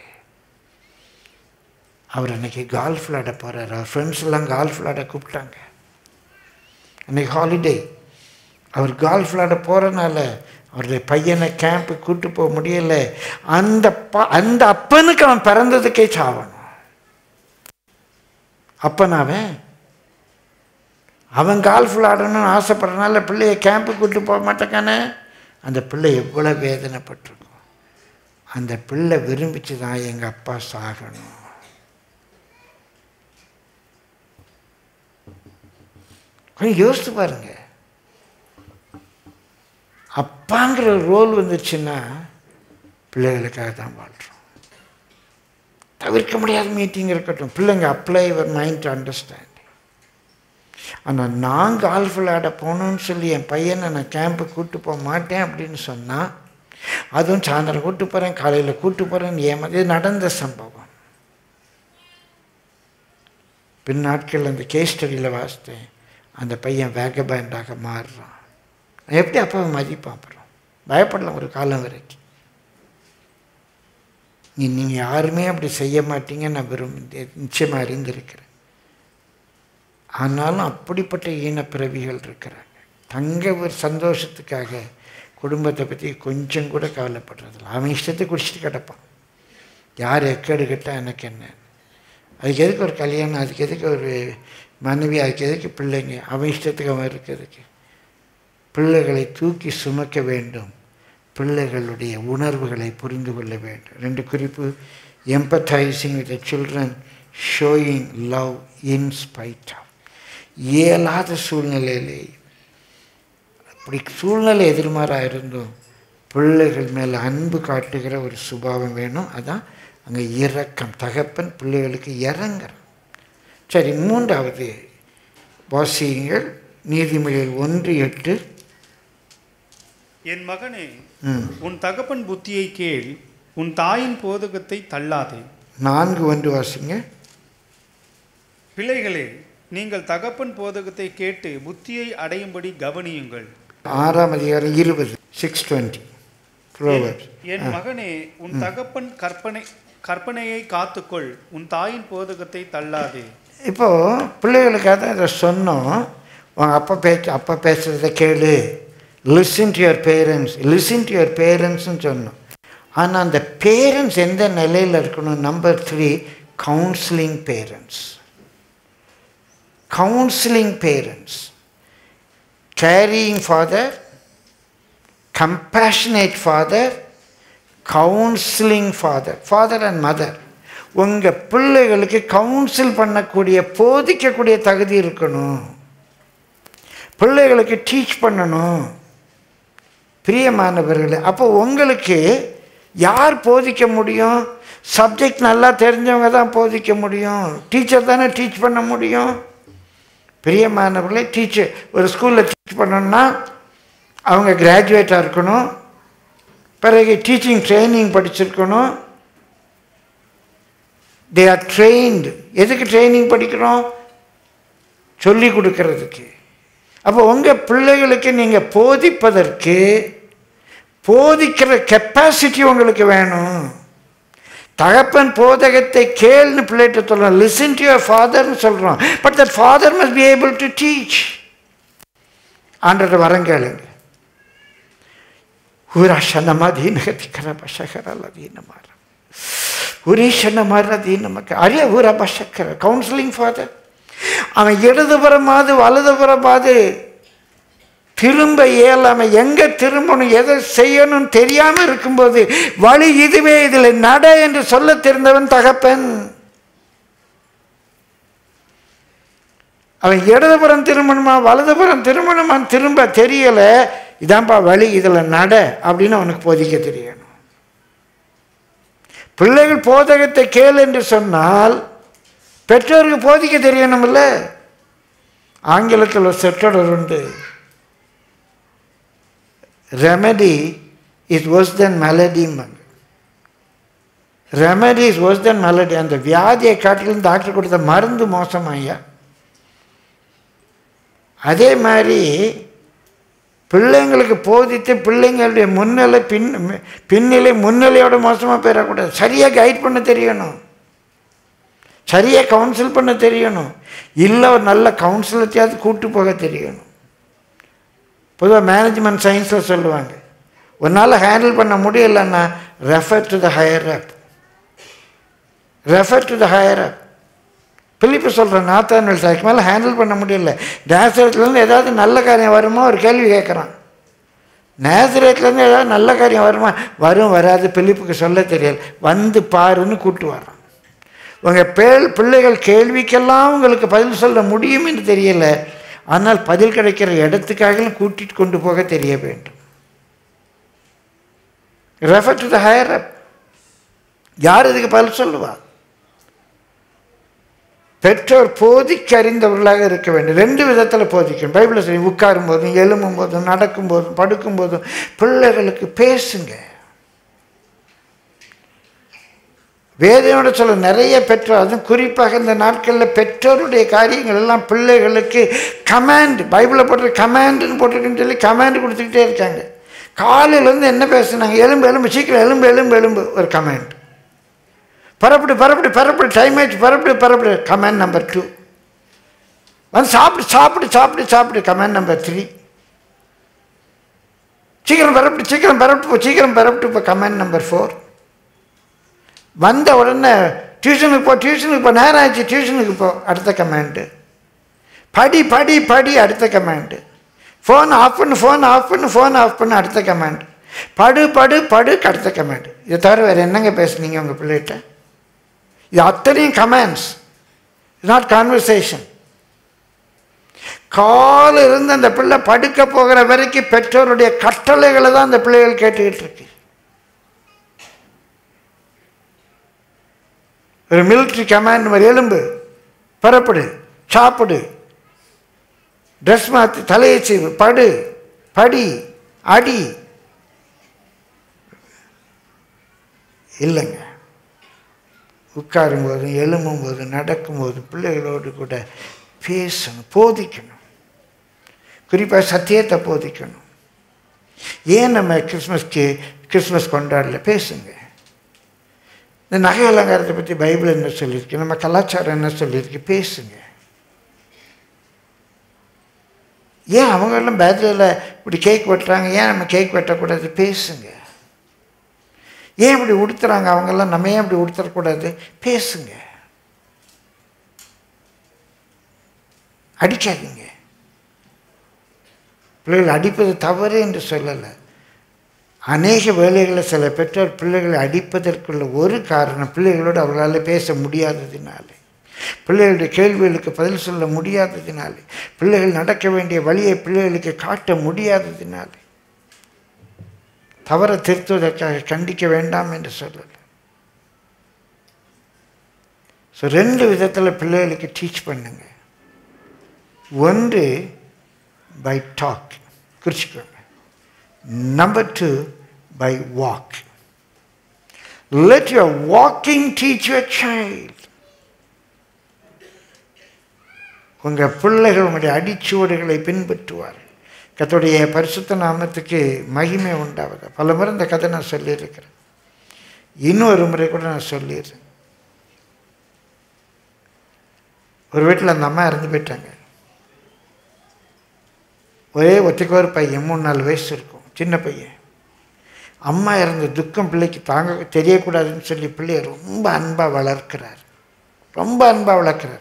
அவர் அன்னைக்கு கால்ஃப் விளையாட போகிறார் அவர் ஃப்ரெண்ட்ஸ் எல்லாம் கால்ஃப் விளையாட கூப்பிட்டாங்க அன்னைக்கு ஹாலிடே அவர் கால்ஃப் விளையாட போகிறனால அவருடைய பையனை கேம்ப்பு கூட்டு போக முடியல அந்த ப அந்த அப்பனுக்கு அவன் பிறந்ததுக்கே சாவணும் அப்பன் அவன் அவன் கால்ஃப் விளையாடணும்னு ஆசைப்படுறதுனால பிள்ளைய கேம்ப்பு கூட்டு போக மாட்டேக்கானே அந்த பிள்ளை எவ்வளோ வேதனைப்பட்டிருக்கும் அந்த பிள்ளை விரும்பிச்சு தான் எங்கள் அப்பா சாகணும் கொஞ்சம் யோசித்து பாருங்க அப்பாங்கிற ரோல் வந்துச்சுன்னா பிள்ளைகளுக்காக தான் வாழ்கிறோம் தவிர்க்க முடியாத மீட்டிங் இருக்கட்டும் பிள்ளைங்க apply your mind to understand ஆனால் நான் கால்ஃப் விளையாட போகணும்னு சொல்லி என் பையனை நான் கேம்புக்கு கூப்பிட்டு போக மாட்டேன் அப்படின்னு சொன்னால் அதுவும் சாயந்தரம் கூப்பிட்டு போகிறேன் காலையில் கூப்பிட்டு போகிறேன்னு ஏமாது இது நடந்த சம்பவம் பின் நாட்கள் அந்த கேஸ் ஸ்டடியில் வாசித்தேன் அந்த பையன் வேகபேண்டாக மாறுறான் நான் எப்படி அப்பாவை மதிப்பான் அப்புறம் பயப்படலாம் ஒரு காலம் வரைக்கும் நீ நீங்கள் யாருமே அப்படி செய்ய மாட்டீங்க நான் விரும்பி நிச்சயமாக அறிந்திருக்கிறேன் ஆனாலும் அப்படிப்பட்ட ஈனப்பிறவிகள் இருக்கிறாங்க தங்க ஒரு சந்தோஷத்துக்காக குடும்பத்தை பற்றி கொஞ்சம் கூட கவலைப்படுறதில்ல அவன் இஷ்டத்தை குடிச்சிட்டு கிடப்பான் யார் எக்கேடு கேட்டால் எனக்கு என்ன அதுக்கு எதுக்கு ஒரு கல்யாணம் அதுக்கு எதுக்கு ஒரு மனைவி அதுக்கு எதுக்கு பிள்ளைங்க அவன் இஷ்டத்துக்கு அவன் இருக்கிறதுக்கு பிள்ளைகளை தூக்கி சுமக்க வேண்டும் பிள்ளைகளுடைய உணர்வுகளை புரிந்து கொள்ள வேண்டும் ரெண்டு குறிப்பு emphasizing with children showing love in spite of இயலாத சூழ்நிலையிலே அப்படி சூழ்நிலை எதிர்மாறாக இருந்தும் பிள்ளைகள் மேலே அன்பு காட்டுகிற ஒரு சுபாவம் வேணும் அதான் அங்கே இரக்கம் தகப்பன் பிள்ளைகளுக்கு இறங்குறான் சரி மூன்றாவது வாசியுங்கள் நீதிமொழிகள் ஒன்று எட்டு என் மகனே ம். உன் தகப்பன் புத்தியை கேள் உன் தாயின் போதகத்தை தள்ளாதே நான்கு ஒன்று வாசிங்க பிள்ளைகளே நீங்கள் தகப்பன் போதகத்தை கேட்டு புத்தியை அடையும்படி கவனியுங்கள் ஆறாம் அதிகாரம் இருபது சிக்ஸ் டுவெண்ட்டி ப்ரோவர்ஸ் என் மகனே உன் தகப்பன் கற்பனை கற்பனையை காத்துக்கொள் உன் தாயின் போதகத்தை தள்ளாதே இப்போது பிள்ளைகளுக்காக தான் இதை சொன்னோம் உங்கள் அப்பா பேச்சு அப்பா பேசுகிறத கேளு listen to your parents listen to your பேரண்ட்ஸ்னு சொன்னோம் ஆனால் அந்த பேரண்ட்ஸ் எந்த நிலையில் இருக்கணும் number three counselling parents counselling parents caring father compassionate father counselling father father and mother உங்கள் பிள்ளைகளுக்கு கவுன்சில் பண்ணக்கூடிய போதிக்கக்கூடிய தகுதி இருக்கணும் பிள்ளைகளுக்கு டீச் பண்ணணும் பிரியமானவர்களே அப்போ உங்களுக்கு யார் போதிக்க முடியும் சப்ஜெக்ட் நல்லா தெரிஞ்சவங்க தான் போதிக்க முடியும் டீச்சர் தானே டீச் பண்ண முடியும் பிரியமானவர்களே டீச்சர் ஒரு ஸ்கூலில் டீச் பண்ணணும்னா அவங்க கிராஜுவேட்டாக இருக்கணும் பிறகு டீச்சிங் ட்ரைனிங் படிச்சிருக்கணும் தே ஆர் ட்ரெயின்டு எதுக்கு ட்ரைனிங் படிக்கிறோம் சொல்லி கொடுக்கறதுக்கு அப்போ உங்கள் பிள்ளைகளுக்கு நீங்கள் போதிப்பதற்கு போதிக்கிற கெப்பாசிட்டி உங்களுக்கு வேணும் தகப்பன் போதகத்தை கேள்னு பிள்ளைகிட்ட சொல்கிறோம் லிசன் டு யுவர் ஃபாதர்னு சொல்கிறோம் but that father must be able to teach ஆண்டோட வரம் கேளுங்க ಊರಾಶನಮಧೀನಗತಿಕರ ಬಶಕರಲ್ಲದೀನಮಾರ உரீஷனமரதீனமக்க அரிய ஊர பஷக்கர கவுன்சிலிங் ஃபாதர் அவன் இடதுபுறமாவது வலதுபுறமாவது திரும்ப இயலாம எங்க திரும்பணும் எதை செய்யணும் தெரியாம இருக்கும்போது வழி இதுவே இதில் நட என்று சொல்ல தெரிந்தவன் தகப்பன் அவன் இடதுபுறம் திரும்பணுமா வலதுபுறம் திரும்பணுமான்னு திரும்ப தெரியல இதான்ப்பா வழி இதில் நட அப்படின்னு அவனுக்கு போதிக்க தெரியணும் பிள்ளைகள் போதகத்தை கேள் என்று சொன்னால் பெற்றோருக்கு போதிக்க தெரியணும்ல ஆங்கிலத்தில் ஒரு சொற்றொடர் உண்டு ரெமடி இஸ் ஒர்ஸ் தென் மெலடிம்பாங்க remedy is worse than malady அந்த வியாதியை காட்டிலும் டாக்டர் கொடுத்த மருந்து மோசம் ஐயா அதே மாதிரி பிள்ளைங்களுக்கு போதித்து பிள்ளைங்களுடைய முன்னிலை பின் பின்னிலை முன்னிலையோட மோசமாக போயிடக்கூடாது சரியாக கைட் பண்ண தெரியணும் சரியாக கவுன்சில் பண்ண தெரியணும் இல்லை ஒரு நல்ல கவுன்சிலத்தையாவது கூட்டு போக தெரியணும் பொதுவாக மேனேஜ்மெண்ட் சயின்ஸில் சொல்லுவாங்க உன்னால் ஹேண்டில் பண்ண முடியலன்னா refer to the higher up refer to the higher up பிலிப்பு சொல்கிறேன் நாத்தான் அதுக்கு மேலே ஹேண்டில் பண்ண முடியல நேசரத்துலேருந்து ஏதாவது நல்ல காரியம் வருமா ஒரு கேள்வி கேட்குறான் நேசரத்துலேருந்து ஏதாவது நல்ல காரியம் வருமா வரும் வராது பிலிப்புக்கு சொல்ல தெரியல வந்து பாருன்னு கூட்டு வர்றான் உங்கள் பேள் பிள்ளைகள் கேள்விக்கெல்லாம் உங்களுக்கு பதில் சொல்ல முடியும் என்று தெரியல ஆனால் பதில் கிடைக்கிற இடத்துக்காக கூட்டிட்டு கொண்டு போக தெரிய வேண்டும் refer to the higher up யார் இதுக்கு பதில் சொல்லுவா பெற்றோர் போதிக்க அறிந்தவர்களாக இருக்க வேண்டும் ரெண்டு விதத்தில் போதிக்கணும் பைபிளில் சொல்லி உட்காரும் போதும் எழும்பும் போதும் நடக்கும் போதும் படுக்கும் போதும் பிள்ளைகளுக்கு பேசுங்க வேதையோட சொல்ல நிறைய பெற்றோர் அதுவும் குறிப்பாக இந்த நாட்களில் பெற்றோருடைய காரியங்கள் எல்லாம் பிள்ளைகளுக்கு கமாண்ட் பைபிளில் போட்டு கமாண்டுன்னு போட்டிருக்குன்னு சொல்லி கமாண்ட் கொடுத்துக்கிட்டே இருக்காங்க காலையிலேருந்து என்ன பேசுனாங்க எலும்பு எலும்பு சீக்கிரம் எலும்பு எலும்பு எலும்பு ஒரு கமாண்ட் பரப்படு பரப்படு பரப்படு டைம் ஆயிடுச்சு பரப்படு பரப்படு கமாண்ட் நம்பர் டூ வந்து சாப்பிடு சாப்பிடு சாப்பிடு சாப்பிடு கமாண்ட் நம்பர் த்ரீ சீக்கிரம் பரப்பிட்டு சீக்கிரம் பரப்பிட்டு சீக்கிரம் பரப்பிட்டு இப்போ கமாண்ட் நம்பர் ஃபோர் வந்த உடனே டியூஷனுக்கு போ டியூஷனுக்கு போ நேரம் ஆச்சு டியூஷனுக்கு போ அடுத்த கமாண்டு படி படி படி அடுத்த கமாண்டு ஃபோன் ஆஃப் பண்ணு ஃபோன் ஆஃப் பண்ணு ஃபோன் ஆஃப் பண்ணு அடுத்த கமாண்ட் படு படு படு அடுத்த கமாண்ட் இதை தவிர வேறு என்னங்க பேசுனீங்க உங்கள் பிள்ளைகிட்ட இது அத்தனையும் கமாண்ட்ஸ் நாட் கான்வர்சேஷன் கால இருந்து அந்த பிள்ளை படுக்க போகிற வரைக்கும் பெற்றோருடைய கட்டளைகளை தான் அந்த பிள்ளைகள் கேட்டுக்கிட்டு இருக்கு ஒரு மிலிட்ரி கமாண்ட் மாதிரி எலும்பு பரப்படு சாப்பிடு ட்ரெஸ் மாற்றி தலையை செய்வு படு படி அடி இல்லைங்க உட்காரும் போதும் எழும்பும் போதும் நடக்கும் போதும் பிள்ளைகளோடு கூட பேசணும் போதிக்கணும் குறிப்பாக சத்தியத்தை போதிக்கணும் ஏன் நம்ம கிறிஸ்மஸ்க்கு கிறிஸ்மஸ் கொண்டாடல பேசுங்க இந்த நகை அலங்காரத்தை பற்றி பைபிள் என்ன சொல்லியிருக்கு நம்ம கலாச்சாரம் என்ன சொல்லியிருக்கு பேசுங்க ஏன் அவங்கெல்லாம் பேர்த்டேயில் இப்படி கேக் வெட்டுறாங்க ஏன் நம்ம கேக் வெட்டக்கூடாது பேசுங்க ஏன் இப்படி உடுத்துறாங்க அவங்கெல்லாம் நம்ம ஏன் இப்படி உடுத்தக்கூடாது பேசுங்க அடிக்காதீங்க பிள்ளைகள் அடிப்பது தவறு என்று சொல்லலை அநேக வேலைகளில் சில பெற்றோர் பிள்ளைகளை அடிப்பதற்குள்ள ஒரு காரணம் பிள்ளைகளோடு அவர்களால் பேச முடியாததினாலே பிள்ளைகளுடைய கேள்விகளுக்கு பதில் சொல்ல முடியாததினாலே பிள்ளைகள் நடக்க வேண்டிய வழியை பிள்ளைகளுக்கு காட்ட முடியாததினாலே தவறை திருத்துவதற்காக கண்டிக்க வேண்டாம் என்று சொல்லலை ஸோ ரெண்டு விதத்தில் பிள்ளைகளுக்கு டீச் பண்ணுங்க ஒன்று பை டாக் குறிச்சிக்கோங்க number two by walk let your walking teach your child உங்கள் பிள்ளைகள் உங்களுடைய அடிச்சுவடுகளை பின்பற்றுவார்கள் கர்த்தருடைய பரிசுத்த நாமத்துக்கு மகிமை உண்டாவது பல முறை இந்த கதை நான் சொல்லியிருக்கிறேன் இன்னொரு முறை கூட நான் சொல்லிடுறேன் ஒரு வீட்டில் அந்த அம்மா இறந்து போயிட்டாங்க ஒரே ஒத்தைக்கு ஒரு பையன் மூணு நாலு வயசு இருக்கும் சின்ன பையன் அம்மா இறந்த துக்கம் பிள்ளைக்கு தாங்க தெரியக்கூடாதுன்னு சொல்லி பிள்ளைய ரொம்ப அன்பாக வளர்க்கிறார் ரொம்ப அன்பாக வளர்க்குறார்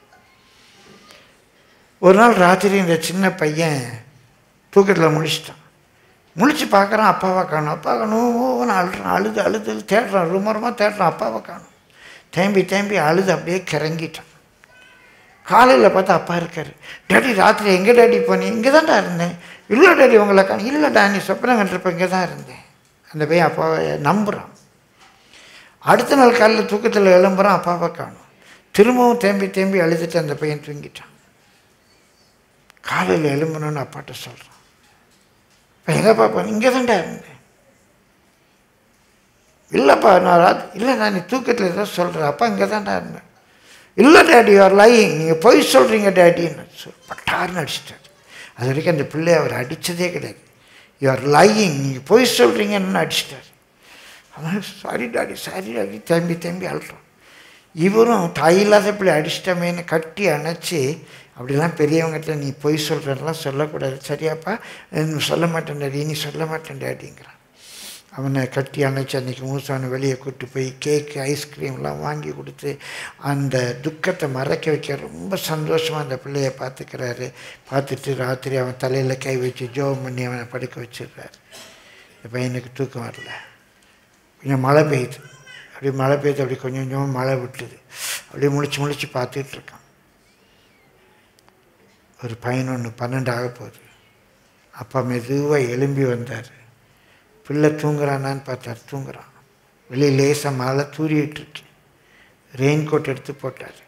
ஒரு நாள் ராத்திரி இந்த சின்ன பையன் தூக்கத்தில் முழிச்சிட்டான் முழிச்சு பார்க்குறான் அப்பாவை காணும் அப்பா காணும் அழுறான் அழுது அழுது அழுது தேடுறான் ரொம்ப ரொம்ப தேடுறான் அப்பாவை காணும் தேம்பி தேம்பி அழுது அப்படியே கிறங்கிட்டான் காலையில் பார்த்தா அப்பா இருக்கார் டேடி ராத்திரி எங்கே டேடி போனீங்க இங்கே தான்டா இருந்தேன் இல்லை டேடி உங்களை காணும் இல்லைடா நீ சொப்பனம் கண்டிருப்ப இங்கே தான் இருந்தேன் அந்த பையன் அப்பாவை நம்புகிறான் அடுத்த நாள் காலையில் தூக்கத்தில் எழும்புறான் அப்பாவை காணும் திரும்பவும் தேம்பி தேம்பி அழுதுட்டு அந்த பையன் தூங்கிட்டான் காலையில் எழும்பணும்னு அப்பாட்ட சொல்கிறான் இப்போ எங்கப்பா போனேன் இங்கே தான்டா இருந்தேன் இல்லைப்பா நான் ராத் இல்லை நான் நீ தூக்கத்தில் ஏதோ சொல்கிறேன் அப்பா இங்கே தான்டா இருந்தேன் இல்லை டேடி ஆர் லையிங் நீங்கள் பொய் சொல்கிறீங்க டேடின்னு சொல் பட்டார்னு அடிச்சிட்டார் அது வரைக்கும் அந்த பிள்ளை அவர் அடித்ததே கிடையாது யூஆர் லையிங் நீங்கள் பொய் சொல்கிறீங்கன்னு அடிச்சிட்டார் அவன் சாரி டாடி சாரி டாடி தேம்பி தேம்பி அழுறான் இவரும் தாயில்லாத பிள்ளை அடிச்சிட்டமேன்னு கட்டி அணைச்சி அப்படிலாம் பெரியவங்ககிட்ட நீ பொய் சொல்கிறதெல்லாம் சொல்லக்கூடாது சரியாப்பா நான் சொல்ல மாட்டேன் டாடி நீ சொல்ல மாட்டேன் டாடிங்கிறான் அவனை கட்டி அணைச்சி அன்றைக்கி மூசானை வெளியே கூட்டு போய் கேக்கு ஐஸ்கிரீம்லாம் வாங்கி கொடுத்து அந்த துக்கத்தை மறைக்க வைக்க ரொம்ப சந்தோஷமாக அந்த பிள்ளைய பார்த்துக்கிறாரு பார்த்துட்டு ராத்திரி அவன் தலையில் கை வச்சு ஜோம் பண்ணி அவனை படுக்க வச்சிடுறாரு இந்த பையனுக்கு தூக்கம் வரல கொஞ்சம் மழை பெய்யுது அப்படியே மழை பெய்யுது அப்படி கொஞ்சம் கொஞ்சமாக மழை விட்டுது அப்படியே முழிச்சு முழிச்சு பார்த்துட்டு இருக்கான் ஒரு பதினொன்று பன்னெண்டு ஆக போகுது அப்பா மெதுவாக எழும்பி வந்தார் பிள்ளை தூங்குறானான்னு பார்த்தார் தூங்குறான் வெளியே லேசாக மழை தூரிட்டு இருக்கு ரெயின் கோட் எடுத்து போட்டார்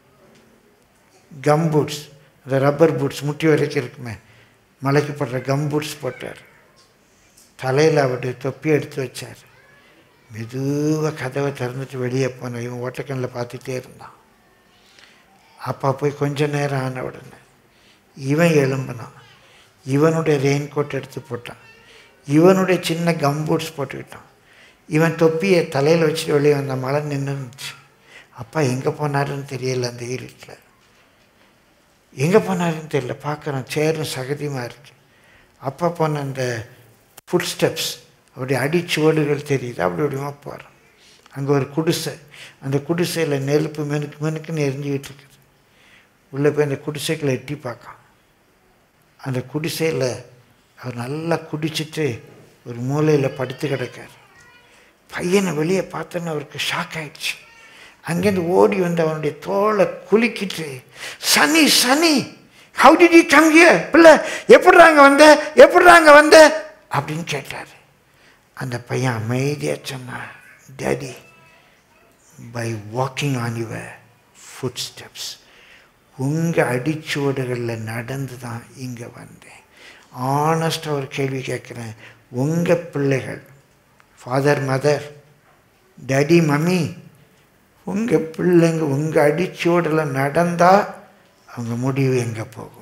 கம் பூட்ஸ் அந்த ரப்பர் பூட்ஸ் முட்டி வரைக்கும் இருக்குமே மலைக்கு போடுற கம் பூட்ஸ் போட்டார் தலையில் அவருடைய தொப்பி எடுத்து வச்சார் மெதுவாக கதவை திறந்துட்டு வெளியே போன இவன் ஓட்டக்கண்ணில் பார்த்துட்டே இருந்தான் அப்பா போய் கொஞ்ச நேரம் ஆன உடனே இவன் எழும்பினான் இவனுடைய ரெயின் கோட் எடுத்து போட்டான் இவனுடைய சின்ன கம்பூட்ஸ் போட்டுக்கிட்டான் இவன் தொப்பியை தலையில் வச்சுட்டு வெளியே வந்த மழை நின்றுச்சு அப்பா எங்கே போனாருன்னு தெரியல அந்த இருட்டில் எங்கே போனாருன்னு தெரியல பார்க்குறோம் சேரும் சகதியமாக இருக்கு அப்பா போன அந்த ஃபுட் ஸ்டெப்ஸ் அப்படி அடிச்சுவடுகள் தெரியுது அப்படி அப்படிமா போகிறோம் அங்கே ஒரு குடிசை அந்த குடிசையில் நெருப்பு மெனுக்கு மெனுக்குன்னு எரிஞ்சிக்கிட்டு இருக்குது உள்ளே போய் அந்த குடிசைக்குள்ள எட்டி பார்க்கான் அந்த குடிசையில் அவர் நல்லா குடிச்சிட்டு ஒரு மூலையில் படுத்து கிடக்கார் பையனை வெளியே பார்த்தோன்னு அவருக்கு ஷாக் ஆயிடுச்சு அங்கேருந்து ஓடி வந்து அவனுடைய தோலை குலுக்கிட்டு சனி சனி how did you come here பிள்ளை எப்படிறாங்க வந்த எப்படிறாங்க வந்த அப்படின்னு கேட்டார் அந்த பையன் அமைதியாக சொன்னான் daddy by walking on your footsteps உங்கள் அடிச்சுவடுகளில் நடந்து தான் இங்கே வந்தேன் ஆனஸ்டாக ஒரு கேள்வி கேட்குறேன் உங்கள் பிள்ளைகள் ஃபாதர் மதர் டேடி மம்மி உங்கள் பிள்ளைங்க உங்கள் அடிச்சுவடில் நடந்தால் அவங்க முடிவு எங்கே போகும்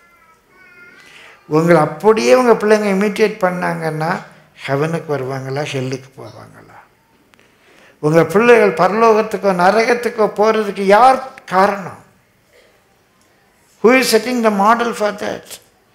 உங்களை அப்படியே உங்கள் பிள்ளைங்க இமிட்டேட் பண்ணாங்கன்னா ஹெவனுக்கு வருவாங்களா ஹெல்லுக்கு போவாங்களா உங்கள் பிள்ளைகள் பரலோகத்துக்கோ நரகத்துக்கோ போகிறதுக்கு யார் காரணம் who is setting the model for that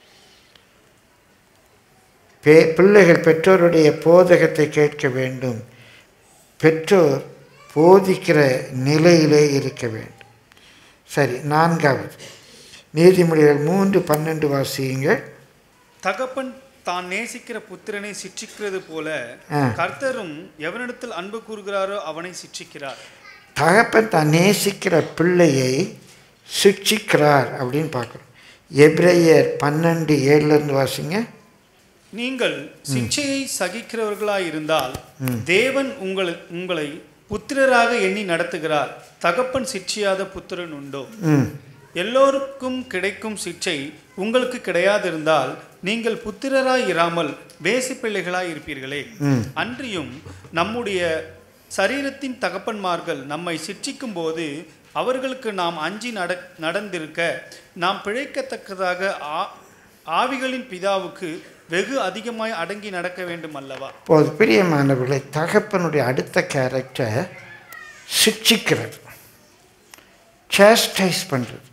பே பிள்ளைகள் பெற்றோருடைய போதகத்தை கேட்க வேண்டும் பெற்றோர் போதிக்கிற நிலையிலே இருக்க வேண்டும் சரி நான்காவது நீதிமொழிகள் மூன்று பன்னெண்டு வாசியுங்கள் தகப்பன் தான் நேசிக்கிற புத்திரனை சிற்றிக்கிறது போல ஆ. கர்த்தரும் எவனிடத்தில் அன்பு கூறுகிறாரோ அவனை சிற்றிக்கிறார் தகப்பன் தான் நேசிக்கிற பிள்ளையை சிக்ஷிக்கிறார் அப்படின்னு பார்க்குறோம் எப்ரேயர் பன்னெண்டு ஏழுலேருந்து வாசிங்க நீங்கள் சிக்ஷையை சகிக்கிறவர்களாய் இருந்தால் தேவன் உங்களை உங்களை புத்திரராக எண்ணி நடத்துகிறார் தகப்பன் சிட்சியாத புத்திரன் உண்டோ ம் எல்லோருக்கும் கிடைக்கும் சிக்ஷை உங்களுக்கு கிடையாதிருந்தால் நீங்கள் புத்திரராய் இராமல் வேசி பிள்ளைகளாய் இருப்பீர்களே ம். அன்றியும் நம்முடைய சரீரத்தின் தகப்பன்மார்கள் நம்மை சிட்சிக்கும் போது அவர்களுக்கு நாம் அஞ்சி நட நடந்திருக்க நாம் பிழைக்கத்தக்கதாக ஆ- ஆவிகளின் பிதாவுக்கு வெகு அதிகமாய் அடங்கி நடக்க வேண்டும் அல்லவா இப்போது பிரியமானவர்களை தகப்பனுடைய அடுத்த கேரக்டர் சிக்ஷிக்கிறது சேஸ்டைஸ் பண்ணுறது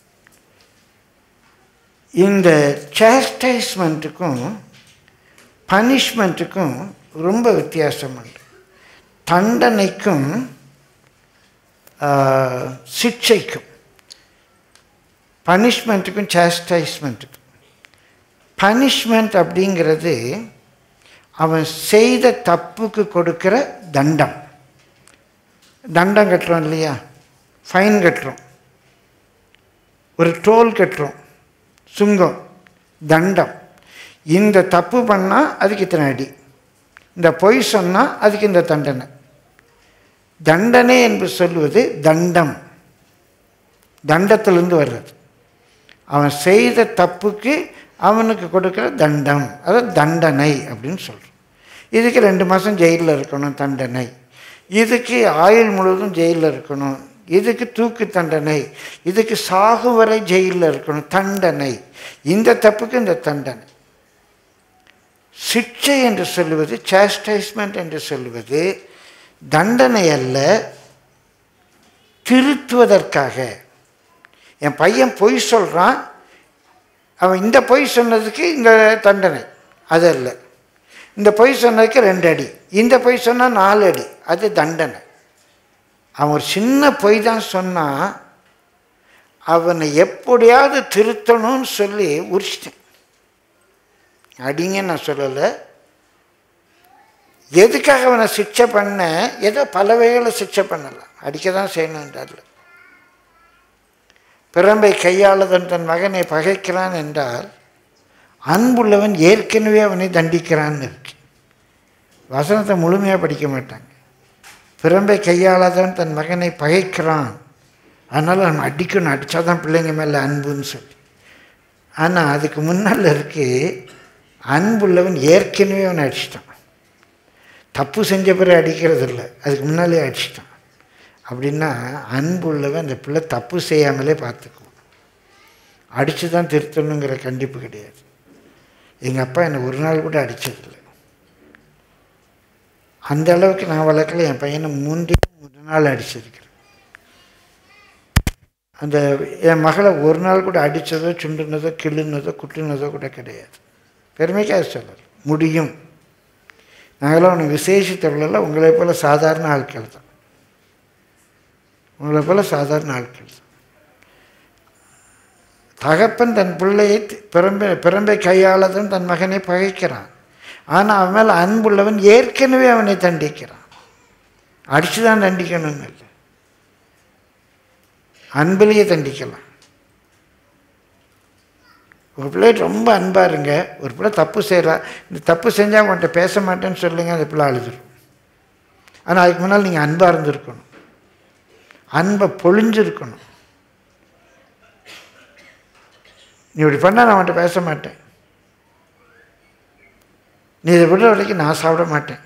இந்த சேஸ்டைஸ்மெண்ட்டுக்கும் பனிஷ்மெண்ட்டுக்கும் ரொம்ப வித்தியாசம் உண்டு தண்டனைக்கும் ஆஹ், சிக்ஷைக்கும் பனிஷ்மெண்ட்டுக்கும் சேஸ்டைஸ்மெண்ட்டுக்கும் பனிஷ்மெண்ட் அப்படிங்கிறது அவன் செய்த தப்புக்கு கொடுக்கிற தண்டம் தண்டம் கட்டுறோம் இல்லையா ஃபைன் கட்டுறோம் ஒரு டோல் கட்டுறோம் சுங்கம் தண்டம் இந்த தப்பு பண்ணால் அதுக்கு இத்தனை அடி இந்த பொய் சொன்னால் அதுக்கு இந்த தண்டனை தண்டனை என்று சொல்லுவது தண்டம் தண்டத்திலிருந்து வர்றது அவன் செய்த தப்புக்கு அவனுக்கு கொடுக்குற தண்டம் அதாவது தண்டனை அப்படின்னு சொல்கிறோம் இதுக்கு ரெண்டு மாதம் ஜெயிலில் இருக்கணும் தண்டனை இதுக்கு ஆயுள் முழுவதும் ஜெயிலில் இருக்கணும் இதுக்கு தூக்கு தண்டனை இதுக்கு சாகு வரை ஜெயிலில் இருக்கணும் தண்டனை இந்த தப்புக்கு இந்த தண்டனை சிக்ஷை என்று சொல்லுவது சாஸ்டைஸ்மெண்ட் என்று சொல்லுவது தண்டனை அல்ல திருத்துவதற்காக என் பையன் பொய் சொல்கிறான் அவன் இந்த பொய் சொன்னதுக்கு இந்த தண்டனை அது அல்ல இந்த பொய் சொன்னதுக்கு ரெண்டு அடி இந்த பொய் சொன்னால் நாலு அடி அது தண்டனை அவன் ஒரு சின்ன பொய் தான் சொன்னான் அவனை எப்படியாவது திருத்தணும்னு சொல்லி உரிச்சிட்டேன் அடிங்க நான் சொல்லலை எதுக்காக அவனை சிக்ஷை பண்ண ஏதோ பல வகையில் சிக்ஷை பண்ணலாம் அடிக்க தான் செய்யணுன்றார்ல பிறம்பை கையாளதன் தன் மகனை பகைக்கிறான் என்றால் அன்புள்ளவன் ஏற்கனவே அவனை தண்டிக்கிறான்னு இருக்கு வசனத்தை முழுமையாக படிக்க மாட்டாங்க பிறம்பை கையாளாதவன் தன் மகனை பகைக்கிறான் அதனால் அவன் அடிக்கணும் அடித்தா தான் பிள்ளைங்க மேலே அன்புன்னு சொல்லி ஆனால் அதுக்கு முன்னால் இருக்கு அன்புள்ளவன் ஏற்கனவே அவனை அடிச்சிட்டான் தப்பு செஞ்ச பிறகு அடிக்கிறது இல்லை அதுக்கு முன்னாலே அடிச்சிட்டான் அப்படின்னா அன்புள்ளவன் அந்த பிள்ளை தப்பு செய்யாமலே பார்த்துக்குவோம் அடித்து தான் திருத்தணுங்கிற கண்டிப்பு கிடையாது எங்கள் அப்பா என்னை ஒரு நாள் கூட அடித்ததில்லை அந்த அளவுக்கு நான் வளர்க்கல என் பையனை மூன்றே மூன்று நாள் அடிச்சிருக்கிறேன் அந்த என் மகளை ஒரு நாள் கூட அடித்ததோ சுண்டுனதோ கிள்ளுனதோ குட்டுனதோ கூட கிடையாது பெருமைக்காக சொல்லல முடியும் நாங்களாம் ஒன்று விசேஷத்தவர்களெல்லாம் உங்களை போல் சாதாரண ஆட்கள் தான் உங்களை போல் சாதாரண ஆட்கள் தான் தகப்பன் தன் பிள்ளையை பிறம்பை பிறம்பை கையாளதும் தன் மகனை பகைக்கிறான் ஆனால் அவன் மேலே அன்புள்ளவன் ஏற்கனவே அவனை தண்டிக்கிறான் அடித்து தான் தண்டிக்கணும்னு இல்லை அன்பிலேயே தண்டிக்கலாம் ஒரு பிள்ளை ரொம்ப அன்பாக இருங்க ஒரு பிள்ளை தப்பு செய்கிறா இந்த தப்பு செஞ்சால் அவன்கிட்ட பேச மாட்டேன்னு சொல்லுங்க அந்த பிள்ளை அழுதுரும் ஆனால் அதுக்கு முன்னால் நீங்கள் அன்பாக இருந்திருக்கணும் அன்பை பொழிஞ்சிருக்கணும் நீ இப்படி பண்ணால் நான் அவன்கிட்ட பேச மாட்டேன் நீ இதை விடுற வரைக்கும் நான் சாப்பிட மாட்டேன்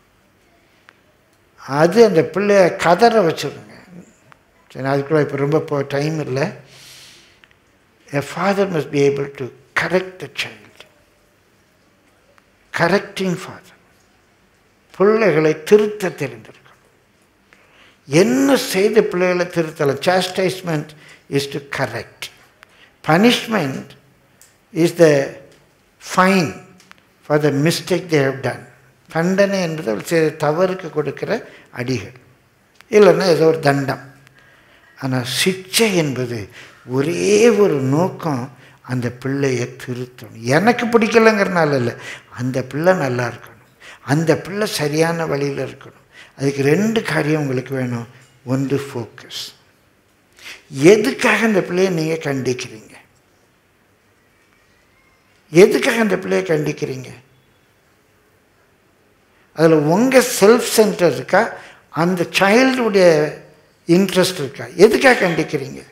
அது அந்த பிள்ளைய கதற வச்சுருங்க சரி அதுக்குள்ளே இப்போ ரொம்ப இப்போ டைம் இல்லை A father must be able to correct the child. Correcting father. பிள்ளைகளை திருத்த தெரிந்திருக்கணும் என்ன செய்த பிள்ளைகளை திருத்தலாம் chastisement is to correct punishment is the fine for the mistake they have done தண்டனை என்பது அவள் செய்த தவறுக்கு கொடுக்கிற அடிகள் இல்லைன்னா ஏதோ ஒரு தண்டம் ஆனால் சிக்ஷை என்பது ஒரே ஒரு நோக்கம் அந்த பிள்ளையை திருத்தணும் எனக்கு பிடிக்கலைங்கிறனால இல்லை அந்த பிள்ளை நல்லா இருக்கணும் அந்த பிள்ளை சரியான வழியில் இருக்கணும் அதுக்கு ரெண்டு காரியம் உங்களுக்கு வேணும் ஒன்று ஃபோக்கஸ் எதுக்காக அந்த பிள்ளையை நீங்கள் கண்டிக்கிறீங்க எதுக்காக அந்த பிள்ளையை கண்டிக்கிறீங்க அதில் உங்கள் செல்ஃப் சென்டர் இருக்கா அந்த சைல்டுடைய இன்ட்ரெஸ்ட் இருக்கா எதுக்காக கண்டிக்கிறீங்க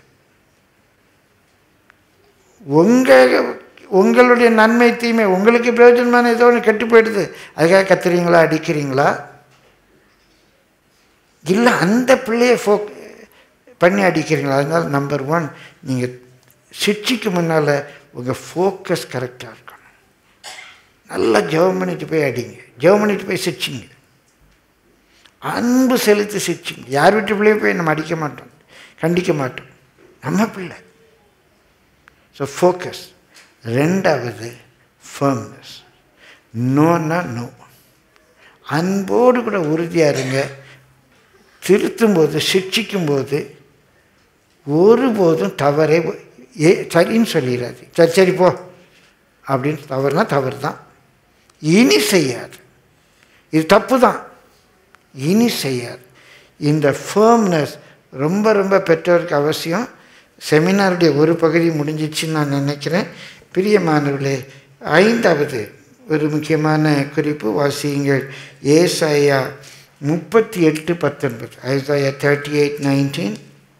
உங்கள் உங்களுடைய நன்மை தீமை உங்களுக்கு பிரயோஜனமான ஏதோ ஒன்று கெட்டு போயிடுது அதுக்காக கத்துறீங்களா அடிக்கிறீங்களா இல்லை அந்த பிள்ளையை ஃபோக் பண்ணி அடிக்கிறீங்களா அதனால் நம்பர் ஒன் நீங்கள் சிக்ஷைக்கு முன்னால் உங்கள் ஃபோக்கஸ் கரெக்டாக இருக்கணும் நல்லா ஜெபம் பண்ணிட்டு போய் அடிங்க ஜெபம் பண்ணிட்டு போய் சிரிச்சிங்க அன்பு செலுத்தி சிரிச்சிங்க யார் வீட்டு பிள்ளையும் போய் நம்ம அடிக்க மாட்டோம் கண்டிக்க மாட்டோம் நம்ம பிள்ளை ஸோ ஃபோக்கஸ் ரெண்டாவது ஃபர்ம்னஸ் நோன்னா நோ அன்போடு கூட உறுதியாக இருங்க திருத்தும்போது சிக்ஷிக்கும்போது ஒருபோதும் தவறே ஏ சரின்னு சொல்லிடாது சரி சரி போ அப்படின்னு தவறுனா தவறு தான் இனி செய்யாது இது தப்பு தான் இனி செய்யாது இந்த ஃபேர்ம்னஸ் ரொம்ப ரொம்ப பெற்றோருக்கு அவசியம் செமினாருடைய ஒரு பகுதி முடிஞ்சிச்சுன்னு நான் நினைக்கிறேன் பிரியமானவர்களே ஐந்தாவது ஒரு முக்கியமான குறிப்பு வாசியுங்கள் ஏசாயா முப்பத்தி எட்டு பத்தொன்பது ஐசாயா தேர்ட்டி எயிட் நைன்டீன்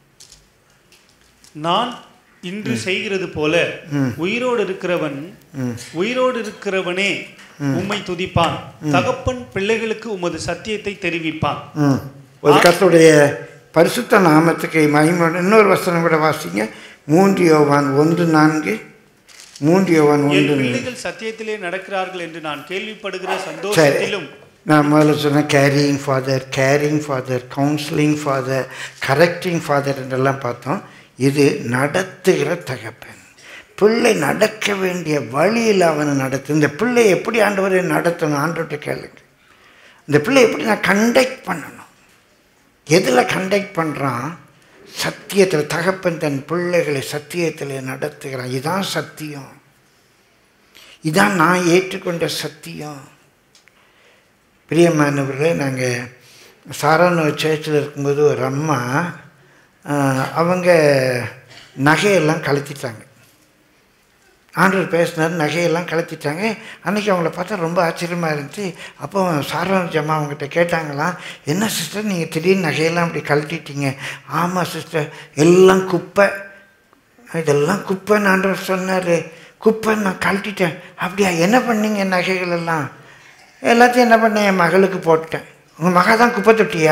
நான் இன்று செய்கிறது போல உயிரோடு இருக்கிறவன் உயிரோடு இருக்கிறவனே உம்மை துதிப்பான் தகப்பன் பிள்ளைகளுக்கு உமது சத்தியத்தை தெரிவிப்பான் ம் ஒரு கர்த்தருடைய பரிசுத்த நாமத்துக்கு மகிமை இன்னொரு வசனம் கூட வாசிங்க மூன்று யோவான் ஒன்று நான்கு மூன்று யோவான் என் ஒன்று நான்கு. பிள்ளைகள் சத்தியத்திலே நடக்கிறார்கள் என்று நான் கேள்விப்படுகிற சரி சந்தோஷத்திலும் நான் முதல்ல சொன்னேன் caring father caring father counselling father correcting father என்றெல்லாம் பார்த்தோம் இது நடத்துகிற தகப்பன் பிள்ளை நடக்க வேண்டிய வழியில் அவனை நடத்து இந்த பிள்ளை எப்படி ஆண்டவரை நடத்தணும் ஆண்டவர்கிட்ட கேளுங்க இந்த பிள்ளை எப்படி நான் கண்டக்ட் பண்ணணும் எதில் கண்டக்ட் பண்ணுறான் சத்தியத்தில் தகப்பன் தன் பிள்ளைகளை சத்தியத்தில் நடத்துகிறான் இதான் சத்தியம் இதான் நான் ஏற்றுக்கொண்ட சத்தியம் பிரியமானவர்களே நாங்கள் சாரான சர்ச்சில் இருக்கும்போது ஒரு அம்மா ஆஹ், அவங்க நகையெல்லாம் கலத்திட்டாங்க ஆண்டவர் பேசினார் நகையெல்லாம் கலத்திட்டாங்க அன்றைக்கி அவங்கள பார்த்தா ரொம்ப ஆச்சரியமாக இருந்துச்சு அப்போ சாரான ஜம்மா அவங்ககிட்ட கேட்டாங்களாம் என்ன சிஸ்டர் நீங்கள் திடீர்னு நகையெல்லாம் அப்படி கழட்டிட்டீங்க ஆமாம் சிஸ்டர் எல்லாம் குப்பை இதெல்லாம் குப்பைன்னு ஆண்டவர் சொன்னார் குப்பை நான் கழட்டிட்டேன் அப்படியா என்ன பண்ணீங்க நகைகள் எல்லாம் எல்லாத்தையும் என்ன பண்ணேன் என் மகளுக்கு போட்டேன் உங்கள் மக தான் குப்பை தொட்டியா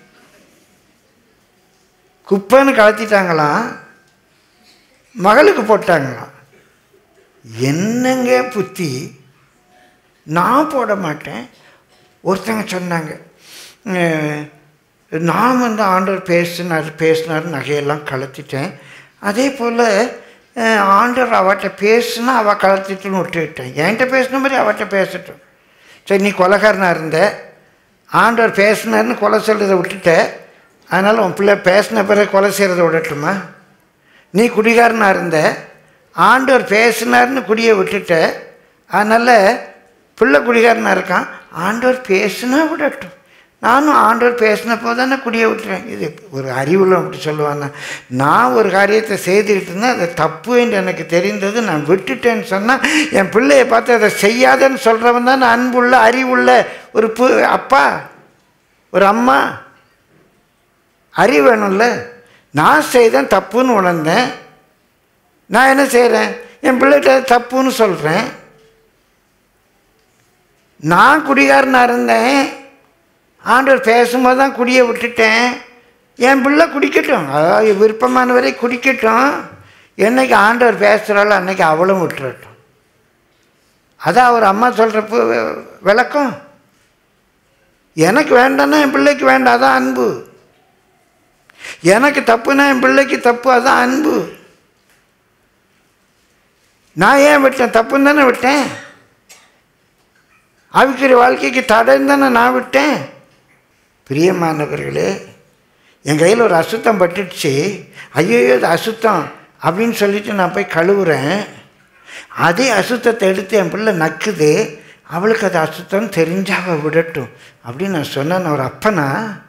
குப்பைன்னு கலத்திட்டாங்களாம் மகளுக்கு போட்டாங்களாம் என்னங்க புத்தி நான் போட மாட்டேன் ஒருத்தங்க சொன்னாங்க அஹ், நான் வந்து ஆண்டவர் பேசினார் பேசினார் நகையெல்லாம் கலத்திட்டேன் அதே போல் ஆண்டவர் அவட்ட பேசுனா அவள் கலத்திட்டுன்னு விட்டுவிட்டேன் என்கிட்ட பேசின மாதிரி அவட்ட பேசட்டும் சரி நீ கொலைகாரனா இருந்த ஆண்டவர் பேசினார்னு கொலை சொல்கிறத விட்டுட்ட அதனால் உன் பிள்ளை பேசின பிறகு கொலை செய்கிறத விடட்டுமா நீ குடிகாரனா இருந்த ஆண்டவர் பேசினார்னு குடியை விட்டுட்ட அதனால் பிள்ளை குடிகாரனா இருக்கான் ஆண்டவர் பேசுனா விடட்டும் நானும் ஆண்டவர் பேசினப்போ தானே குடியை விட்டுறேன் இது ஒரு அறிவுள்ள அப்படி சொல்லுவாங்க நான் ஒரு காரியத்தை செய்துக்கிட்டு இருந்தேன் அது தப்பு என்று எனக்கு தெரிந்தது நான் விட்டுட்டேன்னு சொன்னால் என் பிள்ளையை பார்த்து அதை செய்யாதன்னு சொல்கிறவன் தான் அன்புள்ள அறிவுள்ள ஒரு பு அப்பா ஒரு அம்மா அறிவு வேணும்ல நான் செய்தேன் தப்புன்னு உணர்ந்தேன் நான் என்ன செய்கிறேன் என் பிள்ளைகிட்ட தப்புன்னு சொல்கிறேன் நான் குடிகாரனாக இருந்தேன் ஆண்டவர் பேசும்போது தான் குடியை விட்டுட்டேன் என் பிள்ளை குடிக்கட்டும் அதாவது விருப்பமான வரை குடிக்கட்டும் என்னைக்கு ஆண்டவர் பேசுகிறாளோ அன்னைக்கு அவளும் விட்டுறட்டும் அதான் அவர் அம்மா சொல்கிறப்ப விளக்கம் எனக்கு வேண்டாம்னா என் பிள்ளைக்கு வேண்டாம் அதான் அன்பு எனக்கு தப்புனா என் பிள்ளைக்கு தப்பு அதான் அன்பு நான் ஏன் விட்டேன் தப்புன்னு தானே விட்டேன் ஆவிக்குரிய வாழ்க்கைக்கு தடைன்னு தானே நான் விட்டேன் பிரியமானவர்களே என் கையில் ஒரு அசுத்தம் பட்டுடுச்சு ஐயோ இது அசுத்தம் அப்படின்னு சொல்லிட்டு நான் போய் கழுவுறேன் அதே அசுத்தத்தை எடுத்து என் பிள்ளை நக்குது அவளுக்கு அது அசுத்தம் தெரிஞ்சா அவள் விடட்டும் அப்படின்னு நான் சொன்னேன் ஒரு அப்பனா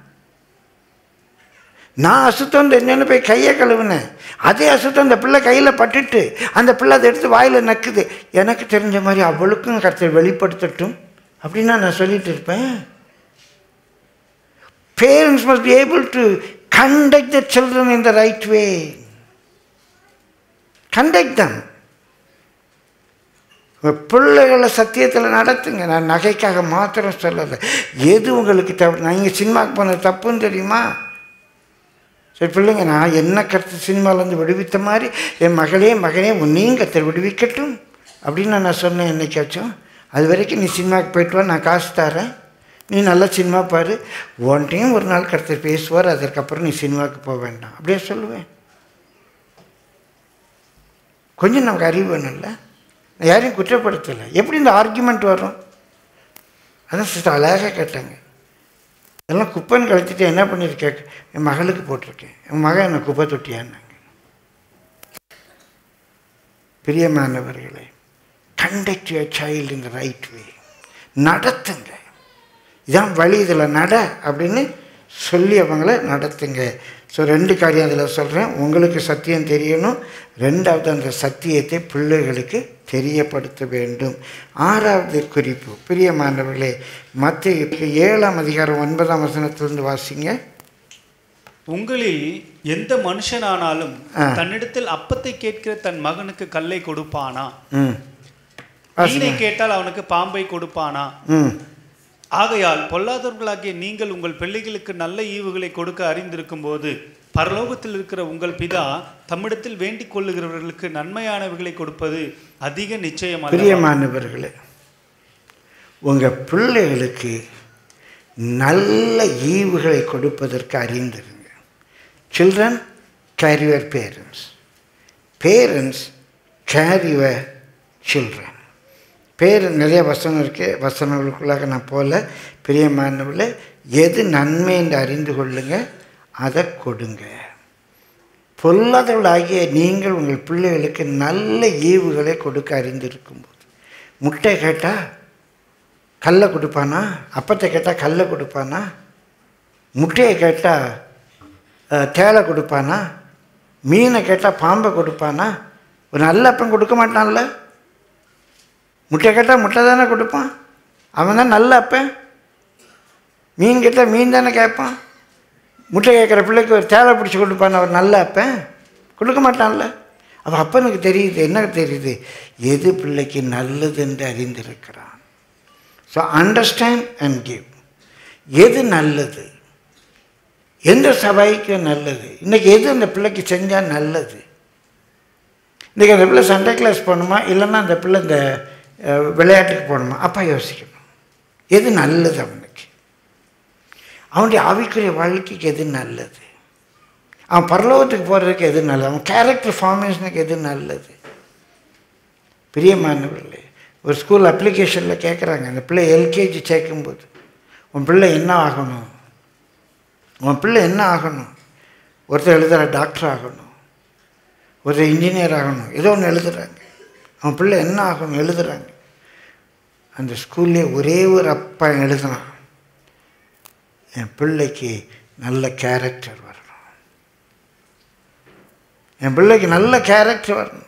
நான் அசுத்தம் தெரிஞ்சேன்னு போய் கையை கழுவுனேன் அதே அசுத்தம் அந்த பிள்ளை கையில் பட்டுட்டு அந்த பிள்ளை அதை எடுத்து வாயில் நக்குது எனக்கு தெரிஞ்ச மாதிரி அவளுக்கும் கருத்தை வெளிப்படுத்தட்டும் அப்படின்னா நான் சொல்லிட்டு இருப்பேன் parents must be able to conduct the children in the right way conduct them பிள்ளைகளை சத்தியத்தில் நடத்துங்க நான் நகைக்காக மாத்திரம் சொல்லலை எது உங்களுக்கு தப்பு நீங்கள் சினிமாவுக்கு போனது தப்புன்னு தெரியுமா சரி பிள்ளைங்க நான் என்ன கருத்து சினிமாவிலேருந்து விடுவித்த மாதிரி என் மகளே மகனே உன்னையும் கத்தர் விடுவிக்கட்டும் அப்படின்னு நான் சொன்னேன் என்னைக்காச்சும் அது வரைக்கும் நீ சினிமாவுக்கு போயிட்டு வா நான் காசு தரேன் நீ நல்லா சினிமா பாரு உன்ட்டையும் ஒரு நாள் கருத்தர் பேசுவார் அதற்கப்புறம் நீ சினிமாவுக்கு போக வேண்டாம் அப்படியே சொல்லுவேன் கொஞ்சம் நமக்கு அறிவு வேணும்ல நான் யாரையும் குற்றப்படுத்தலை எப்படி இந்த ஆர்குமெண்ட் வரும் அதான் சிஸ்டர் அழகாக கேட்டாங்க இதெல்லாம் குப்பைன்னு கழிச்சிட்டு என்ன பண்ணியிருக்கேன் என் மகளுக்கு போட்டிருக்கேன் என் மகன் என்னை குப்பை தொட்டியான்னாங்க பிரியமானவர்களே conduct your child in the right way நடத்துங்க இதான் வழி இதில் நட அப்படின்னு சொல்லி அவங்கள நடத்துங்க ஸோ ரெண்டு காரியம் அதில் சொல்கிறேன் உங்களுக்கு சத்தியம் தெரியணும் ரெண்டாவது அந்த சத்தியத்தை பிள்ளைகளுக்கு தெரியப்படுத்த வேண்டும் ஆறாவது குறிப்பு பிரியமானவர்களே மத்திய ஏழாம் அதிகாரம் ஒன்பதாம் வசனத்திலிருந்து வாசிங்க உங்களில் எந்த மனுஷனானாலும் ஆ. தன்னிடத்தில் அப்பத்தை கேட்கிற தன் மகனுக்கு கல்லை கொடுப்பானா ம் மீனை கேட்டால் அவனுக்கு பாம்பை கொடுப்பானா ம் ஆகையால் பொல்லாதவர்களாகிய நீங்கள் உங்கள் பிள்ளைகளுக்கு நல்ல ஈவுகளை கொடுக்க அறிந்திருக்கும் போது பரலோகத்தில் இருக்கிற உங்கள் பிதா தம்மிடத்தில் வேண்டிக் கொள்ளுகிறவர்களுக்கு நன்மையானவைகளை கொடுப்பது அதிக நிச்சயம் அல்லவா? பிரியமானவர்களே உங்கள் பிள்ளைகளுக்கு நல்ல ஈவுகளை கொடுப்பதற்கு அறிந்திருங்க children carry your parents parents carry your children பேர் நிறைய வசனம் இருக்குது வசனங்களுக்குள்ளாக நான் போல பிரியமானவர்களே எது நன்மை என்று அறிந்து கொள்ளுங்க அதை கொடுங்க பொல்லாதவளாகிய நீங்கள் உங்கள் பிள்ளைகளுக்கு நல்ல ஈவுகளை கொடுக்க அறிந்திருக்கும்போது முட்டை கேட்டால் கல்லை கொடுப்பானா அப்பத்தை கேட்டால் கல்லை கொடுப்பானா முட்டையை கேட்டால் தேலை கொடுப்பானா மீனை கேட்டால் பாம்பை கொடுப்பானா ஒரு நல்ல அப்பம் கொடுக்க மாட்டான்ல முட்டை கேட்டால் முட்டை தானே கொடுப்பான் அவன் தான் நல்ல அப்பன் மீன் கேட்டால் மீன் தானே கேட்பான் முட்டை கேட்குற பிள்ளைக்கு ஒரு தேவை பிடிச்சி கொடுப்பான் அவர் நல்ல அப்பன் கொடுக்க மாட்டான்ல அவன் அப்பனுக்கு தெரியுது என்ன தெரியுது எது பிள்ளைக்கு நல்லது என்று அறிந்திருக்கிறான் ஸோ அண்டர்ஸ்டாண்ட் அண்ட் கிவ் எது நல்லது எந்த சபைக்கு நல்லது இன்றைக்கி எது அந்த பிள்ளைக்கு செஞ்சால் நல்லது இன்றைக்கி அந்த பிள்ளை சண்டே கிளாஸ் போகணுமா இல்லைன்னா அந்த பிள்ளை இந்த அஹ், விளையாட்டுக்கு போகணுமா அப்பா யோசிக்கணும் எது நல்லது அவனுக்கு அவனுடைய ஆவிக்குரிய வாழ்க்கைக்கு எது நல்லது அவன் பரலோகத்துக்கு போகிறதுக்கு எது நல்லது அவன் கேரக்டர் ஃபார்மேஷனுக்கு எது நல்லது பிரியமானவர்களே ஒரு ஸ்கூல் அப்ளிகேஷனில் கேட்குறாங்க அந்த பிள்ளை எல்கேஜி சேர்க்கும்போது உன் பிள்ளை என்ன ஆகணும் உன் பிள்ளை என்ன ஆகணும் ஒருத்தர் எழுதுகிற டாக்டர் ஆகணும் ஒருத்தர் இன்ஜினியர் ஆகணும் ஏதோ ஒன்று எழுதுறாங்க அவன் பிள்ளை என்ன ஆகணும் எழுதுறாங்க அந்த ஸ்கூல்லே ஒரே ஒரு அப்பா எழுதுனான் என் பிள்ளைக்கு நல்ல கேரக்டர் வரணும் என் பிள்ளைக்கு நல்ல கேரக்டர் வரணும்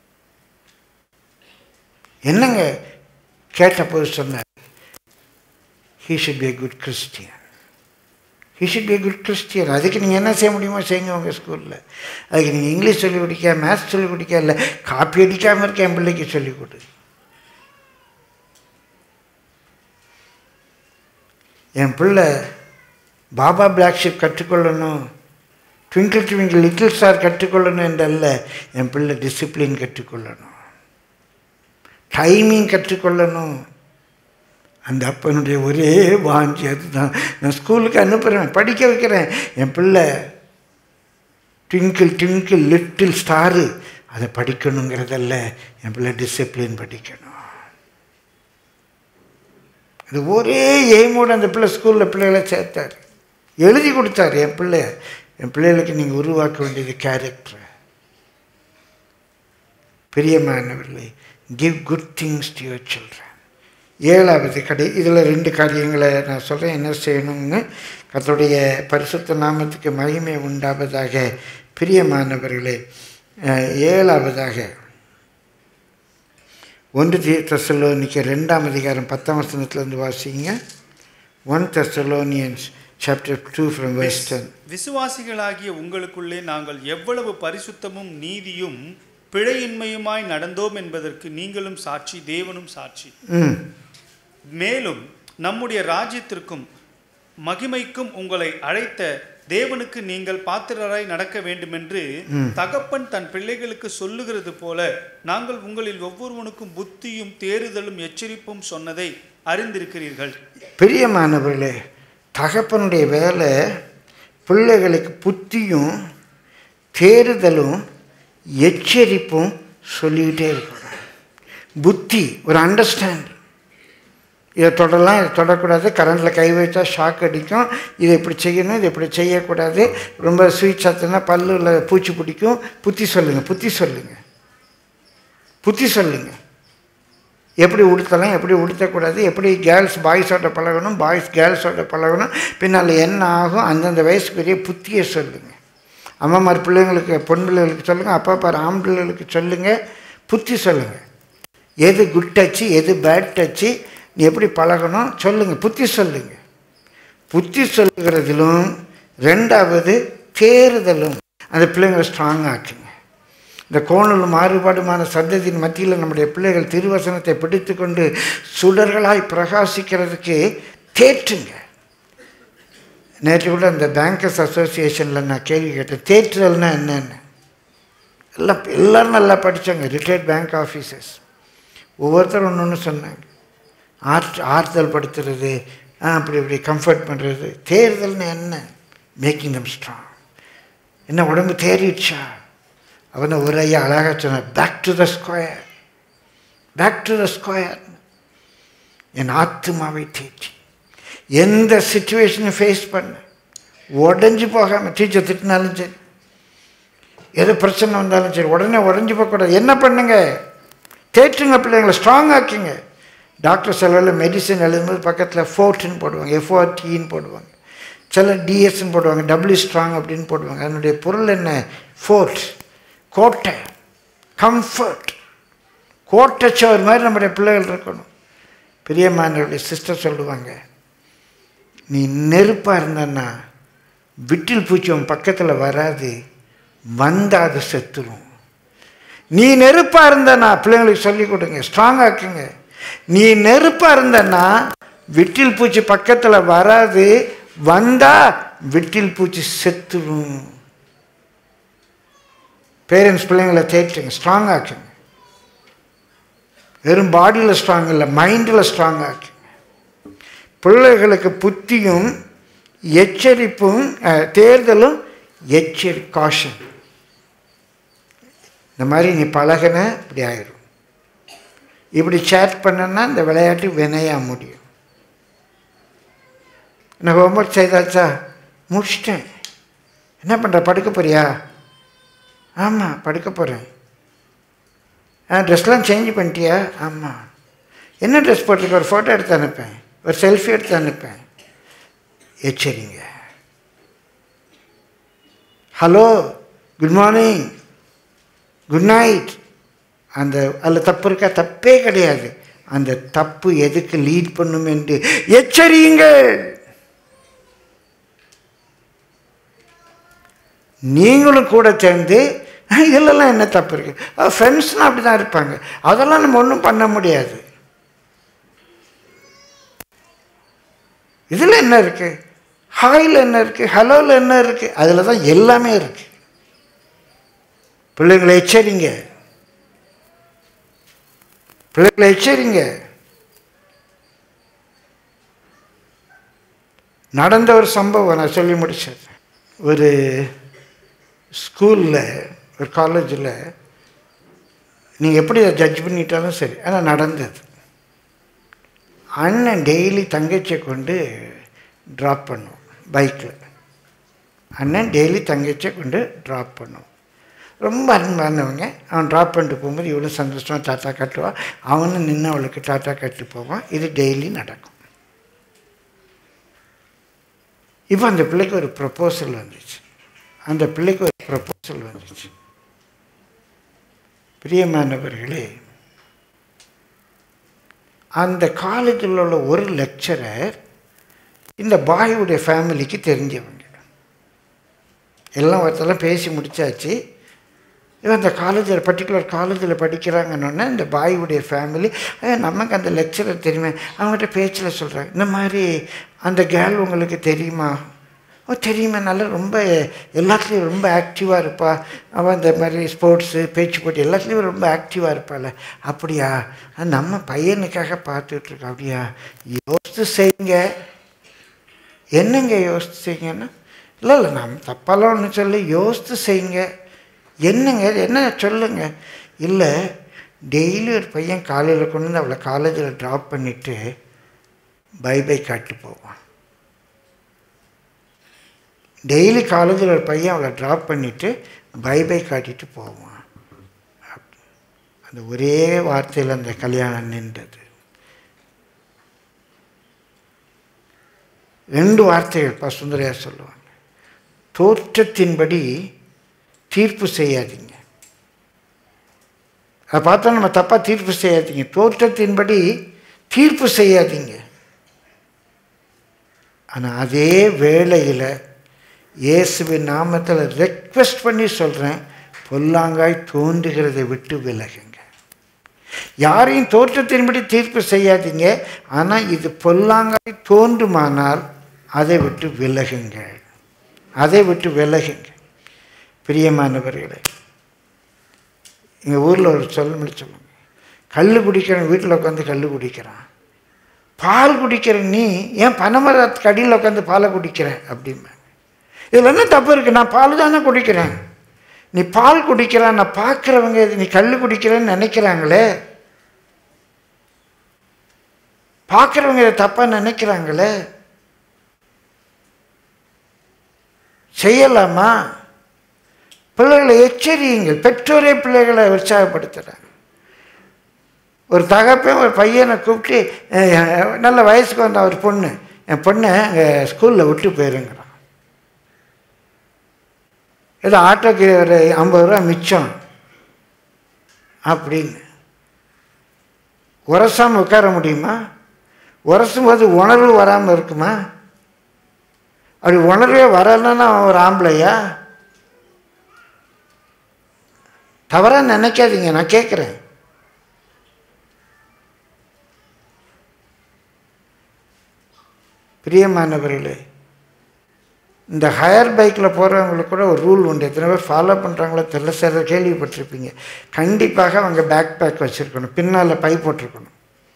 என்னங்க கேட்டபோது சொன்னார் he should be a good Christian he should be a good Christian அதுக்கு நீங்கள் என்ன செய்ய முடியுமோ செய்யுங்க உங்கள் ஸ்கூலில் அதுக்கு நீங்கள் இங்கிலீஷ் சொல்லிக் கொடுக்க மேத்ஸ் சொல்லிக் கொடுக்க இல்லை காப்பி அடிக்காமல் இருக்க என் பிள்ளைக்கு சொல்லிக் கொடு என் பிள்ளை பாபா பிளாக் ஷிப் கற்றுக்கொள்ளணும் ட்விங்கிள் ட்விங்கிள் லிட்டில் ஸ்டார் கற்றுக்கொள்ளணும் என்றல்ல என் பிள்ளை டிசிப்ளின் கற்றுக்கொள்ளணும் டைமிங் கற்றுக்கொள்ளணும் அந்த அப்பனுடைய ஒரே வாஞ்சி அதுதான் நான் ஸ்கூலுக்கு அனுப்புகிறேன் படிக்க வைக்கிறேன் என் பிள்ளை ட்விங்கிள் ட்விங்கிள் லிட்டில் ஸ்டாரு அதை படிக்கணுங்கிறதல்ல என் பிள்ளை டிசிப்ளின் படிக்கணும் அது ஒரே எய்மோடு அந்த பிள்ளை ஸ்கூலில் பிள்ளைகளை சேர்த்தார் எழுதி கொடுத்தார் என் பிள்ளை என் பிள்ளைகளுக்கு நீங்கள் உருவாக்க வேண்டியது கேரக்டர் பிரியமானவர்களே give good things to your children ஏழாவது கடை இதில் ரெண்டு காரியங்களை நான் சொல்கிறேன் என்ன செய்யணும்னு கர்த்தருடைய பரிசுத்த நாமத்துக்கு மகிமை உண்டாவதாக பிரியமானவர்களே அஹ், ஏழாவதாக ஒன்று தீ தெசலோனிக்க ரெண்டாம் அதிகாரம் பத்தாம் வசனத்துலேருந்து வாசிங்க one Thessalonians chapter two from western விசுவாசிகளாகிய உங்களுக்குள்ளே நாங்கள் எவ்வளவு பரிசுத்தமும் நீதியும் பிழையின்மையுமாய் நடந்தோம் என்பதற்கு நீங்களும் சாட்சி தேவனும் சாட்சி ம் மேலும் நம்முடைய ராஜ்யத்திற்கும் மகிமைக்கும் உங்களை அழைத்த தேவனுக்கு நீங்கள் பாத்திரராய் நடக்க வேண்டுமென்று தகப்பன் தன் பிள்ளைகளுக்கு சொல்லுகிறது போல நாங்கள் உங்களில் ஒவ்வொருவனுக்கும் புத்தியும் தேறுதலும் எச்சரிப்பும் சொன்னதை அறிந்திருக்கிறீர்கள் பிரியமானவர்களே தகப்பனுடைய வேலை பிள்ளைகளுக்கு புத்தியும் தேறுதலும் எச்சரிப்பும் சொல்லிக்கிட்டே இருக்கணும் புத்தி ஒரு அண்டர்ஸ்டாண்ட் இதை தொடலாம் இதை தொடக்கூடாது கரண்டில் கை வச்சா ஷாக் அடிக்கும் இதை இப்படி செய்யணும் இதை இப்படி செய்யக்கூடாது ரொம்ப ஸ்வீட் சாத்துனா பல்லுல பூச்சி பிடிக்கும் புத்தி சொல்லுங்கள் புத்தி சொல்லுங்கள் புத்தி சொல்லுங்கள் எப்படி உடுத்தலாம் எப்படி உடுத்தக்கூடாது எப்படி கேர்ள்ஸ் பாய்ஸோட பழகணும் பாய்ஸ் கேர்ள்ஸோட பழகணும் பின்னால் என்ன ஆகும் அந்தந்த வயசுக்குரிய புத்தியை சொல்லுங்கள் அம்மாமார் பிள்ளைங்களுக்கு பொன் பிள்ளைகளுக்கு சொல்லுங்கள் அப்பா பார் ஆண் பிள்ளைகளுக்கு சொல்லுங்கள் புத்தி சொல்லுங்கள் எது குட் டச்சு எது பேட் டச்சு நீ எப்படி பழகணும் சொல்லுங்கள் புத்தி சொல்லுங்கள் புத்தி சொல்லுகிறதிலும் ரெண்டாவது தேறுதலும் அந்த பிள்ளைங்களை ஸ்ட்ராங் ஆக்குங்க இந்த கோணலும் மாறுபாடுமான சந்ததியின் மத்தியில் நம்முடைய பிள்ளைகள் திருவசனத்தை பிடித்து கொண்டு சுடர்களாய் பிரகாசிக்கிறதுக்கு தேற்றுங்க நேற்று கூட அந்த பேங்கர்ஸ் அசோசியேஷனில் நான் கேள்வி கேட்டேன் தேற்றுதல்னா என்னென்னு எல்லாம் எல்லோரும் நல்லா படித்தாங்க ரிட்டையர்ட் பேங்க் ஆஃபீஸர்ஸ் ஒவ்வொருத்தரும் ஒன்று ஒன்று சொன்னாங்க ஆர்ட் ஆறுதல் படுத்துறது ஆ, அப்படி இப்படி கம்ஃபர்ட் பண்ணுறது தேர்தல்னு என்ன மேக்கிங் தம் ஸ்ட்ராங் என்ன உடம்பு தேறிடுச்சா அவனை ஒரு ஐயா அழகாக சொன்னார் back to the square back to the square என் ஆத்துமாவை தேற்றி எந்த சுச்சுவேஷனையும் ஃபேஸ் பண்ண உடஞ்சி போகாமல் டீச்சர் திட்டினாலும் சரி எது பிரச்சனை வந்தாலும் சரி உடனே உடஞ்சி போகக்கூடாது என்ன பண்ணுங்க தேற்றுங்க பிள்ளைங்களை ஸ்ட்ராங் ஆக்குங்க டாக்டர் செலவில் மெடிசன் எழுதும்போது பக்கத்தில் ஃபோர்ட்டுன்னு போடுவாங்க எஃப்ஓஆர்டின்னு போடுவாங்க சில டிஎஸ்ன்னு போடுவாங்க டபிள்யூ ஸ்ட்ராங் அப்படின்னு போடுவாங்க அதனுடைய பொருள் என்ன ஃபோர்ட் கோட்டை கம்ஃபர்ட் கோட்டை சோர் மாதிரி நம்முடைய பிள்ளைகள் இருக்கணும் பிரியமானவருடைய சிஸ்டர் சொல்லுவாங்க நீ நெருப்பாக இருந்தன்னா விட்டில் பூச்சி உன் பக்கத்தில் வராது வந்தா அது செத்துரும் நீ நெருப்பாக இருந்தனா பிள்ளைங்களுக்கு சொல்லி கொடுங்க ஸ்ட்ராங் ஆக்குங்க நீ நெருப்பாக இருந்தன்னா விட்டில் பூச்சி பக்கத்தில் வராது வந்தா விட்டில் பூச்சி செத்துரும் பேரண்ட்ஸ் பிள்ளைங்களை தேற்றுங்க ஸ்ட்ராங் ஆக்குங்க வெறும் பாடியில் ஸ்ட்ராங் இல்லை மைண்டில் ஸ்ட்ராங் ஆக்குங்க பிள்ளைகளுக்கு புத்தியும் எச்சரிப்பும் அஹ், தேர்தலும் எச்சரி காஷன் இந்த மாதிரி நீ பழகின இப்படி ஆயிரும் இப்படி சேட் பண்ணனா இந்த விளையாட்டு வினையாக முடியும் நான் ஹோம்ஒர்க் செய்தாச்சா முடிச்சிட்டேன் என்ன பண்ணுற படுக்க போறியா ஆமாம் படுக்க போகிறேன் ஆ ட்ரெஸ்லாம் சேஞ்ச் பண்ணிட்டியா ஆமாம் என்ன ட்ரெஸ் போட்டிருக்க ஒரு ஃபோட்டோ எடுத்து அனுப்பேன் ஒரு செல்ஃபி எடுத்து அனுப்பேன் எச்சரிங்க hello good morning good night அந்த அதில் தப்பு இருக்கா தப்பே கிடையாது அந்த தப்பு எதுக்கு லீட் பண்ணும் என்று எச்சரியுங்கள் நீங்களும் கூட சேர்ந்து "ஆ, இதுலலாம் என்ன தப்பு இருக்குது ஃப்ரெண்ட்ஸ்னால் அப்படி தான் இருப்பாங்க அதெல்லாம் நம்ம ஒன்றும் பண்ண முடியாது இதில் என்ன இருக்குது ஹாயில் என்ன இருக்குது ஹலோவில் என்ன இருக்குது அதில் தான் எல்லாமே இருக்குது பிள்ளைங்களை எச்சரிங்க பிள்ளைகளை எச்சரிங்க நடந்த ஒரு சம்பவம் நான் சொல்லி முடிச்சது ஒரு ஸ்கூலில் ஒரு காலேஜில் நீங்கள் எப்படி அதை ஜட்ஜ் பண்ணிட்டாலும் சரி ஆனால் நடந்தது அண்ணன் டெய்லி தங்கச்சியை கொண்டு ட்ராப் பண்ணுவோம் பைக்கில் அண்ணன் டெய்லி தங்கச்சியை கொண்டு ட்ராப் பண்ணுவோம் ரொம்ப அன்பானவங்க அவன் ட்ராப் பண்ணிட்டு போகும்போது இவ்வளோ சந்தோஷமாக டாட்டா கட்டுவான் அவனும் நின்று அவளுக்கு டாட்டா கட்டு போவான் இது டெய்லி நடக்கும் இப்போ அந்த பிள்ளைக்கு ஒரு ப்ரப்போசல் வந்துச்சு அந்த பிள்ளைக்கு ஒரு ப்ரப்போசல் வந்துச்சு பிரியமானவர்களே அந்த காலேஜில் உள்ள ஒரு லெக்சரர் இந்த பாயுடைய ஃபேமிலிக்கு தெரிஞ்சவங்க எல்லாம் ஒருத்தெல்லாம் பேசி முடிச்சாச்சு இவன் அந்த காலேஜில் பர்டிகுலர் காலேஜில் படிக்கிறாங்கன்னொன்னே இந்த பாயுடைய ஃபேமிலி நமக்கு அந்த லெக்சரர் தெரியுமே அவங்ககிட்ட பேச்சில் சொல்கிறாங்க இந்த மாதிரி அந்த கேர்ள் உங்களுக்கு தெரியுமா ஓ தெரியுமே நல்லா ரொம்ப எல்லாத்துலேயும் ரொம்ப ஆக்டிவாக இருப்பா அவன் இந்த மாதிரி ஸ்போர்ட்ஸு பேச்சு போட்டி எல்லாத்துலேயும் ரொம்ப ஆக்டிவாக இருப்பாள் அப்படியா அது நம்ம பையனுக்காக பார்த்துட்ருக்கோம் அப்படியா யோசித்து செய்யுங்க என்னங்க யோசித்து செய்யுங்கன்னா இல்லை இல்லை நாம் தப்பாலாம் ஒன்றும் சொல்லி யோசித்து செய்யுங்க என்னங்க என்ன சொல்லுங்க இல்லை டெய்லி ஒரு பையன் காலையில் கொண்டு வந்து அவளை காலேஜில் ட்ராப் பண்ணிவிட்டு பை பை காட்டு போவான் டெய்லி காலேஜில் ஒரு பையன் அவளை ட்ராப் பண்ணிவிட்டு பை பை காட்டிட்டு போவான் அப்படி. அந்த ஒரே வார்த்தையில் அந்த கல்யாணம் நின்றது ரெண்டு வார்த்தைகள் பா சுந்தரையா சொல்லுவாங்க தோற்றத்தின்படி தீர்ப்பு செய்யாதீங்க அதை பார்த்தா நம்ம தப்பாக தீர்ப்பு செய்யாதீங்க தோற்றத்தின்படி தீர்ப்பு செய்யாதீங்க ஆனால் அதே வேளையில் இயேசுவின் நாமத்தில் ரெக்வெஸ்ட் பண்ணி சொல்கிறேன் பொல்லாங்காய் தோன்றுகிறதை விட்டு விலகுங்க யாரையும் தோற்றத்தின்படி தீர்ப்பு செய்யாதீங்க ஆனால் இது பொல்லாங்காய் தோன்றுமானால் அதை விட்டு விலகுங்க அதை விட்டு விலகுங்க பிரியமானவர்களே எங்கள் ஊரில் ஒரு சொல்ல சொல்லுங்க கல் குடிக்கிறவன் வீட்டில் உட்காந்து கல் குடிக்கிறான் பால் குடிக்கிற நீ ஏன் பனைமரத்துக்கு அடியில் உட்காந்து பாலை குடிக்கிற அப்படிம்பாங்க இதில் என்ன தப்பு இருக்குது நான் பால் தானே குடிக்கிறேன் நீ பால் குடிக்கிற நான் பார்க்குறவங்க இது நீ கல் குடிக்கிறேன்னு நினைக்கிறாங்களே பார்க்குறவங்க இதை தப்பாக நினைக்கிறாங்களே செய்யலாமா பிள்ளைகளை எச்சரியுங்கள் பெற்றோரே பிள்ளைகளை உற்சாகப்படுத்துகிறாங்க ஒரு தகப்பன் ஒரு பையனை கூப்பிட்டு அஹ், நல்ல வயசுக்கு வந்த ஒரு பொண்ணு என் பொண்ணை அங்கே ஸ்கூலில் விட்டு போயிருங்கிறான் ஏதோ ஆட்டோக்கு ஒரு ஐம்பது ரூபா மிச்சம் அப்படின்னு உரசாமல் உட்கார முடியுமா உரசும் போது உணர்வு வராமல் இருக்குமா அப்படி உணர்வே வரலன்னா அவன் ஒரு ஆம்பளையா தவறாக நினைக்காதீங்க நான் கேட்குறேன் பிரியமானவர்களே இந்த ஹயர் பைக்கில் போகிறவங்களுக்கு கூட ஒரு ரூல் உண்டு எத்தனை பேர் ஃபாலோ பண்ணுறாங்களோ தெரியல சில கேள்விப்பட்டிருப்பீங்க கண்டிப்பாக அவங்க பேக் பேக் வச்சுருக்கணும் பின்னால் பை போட்டிருக்கணும்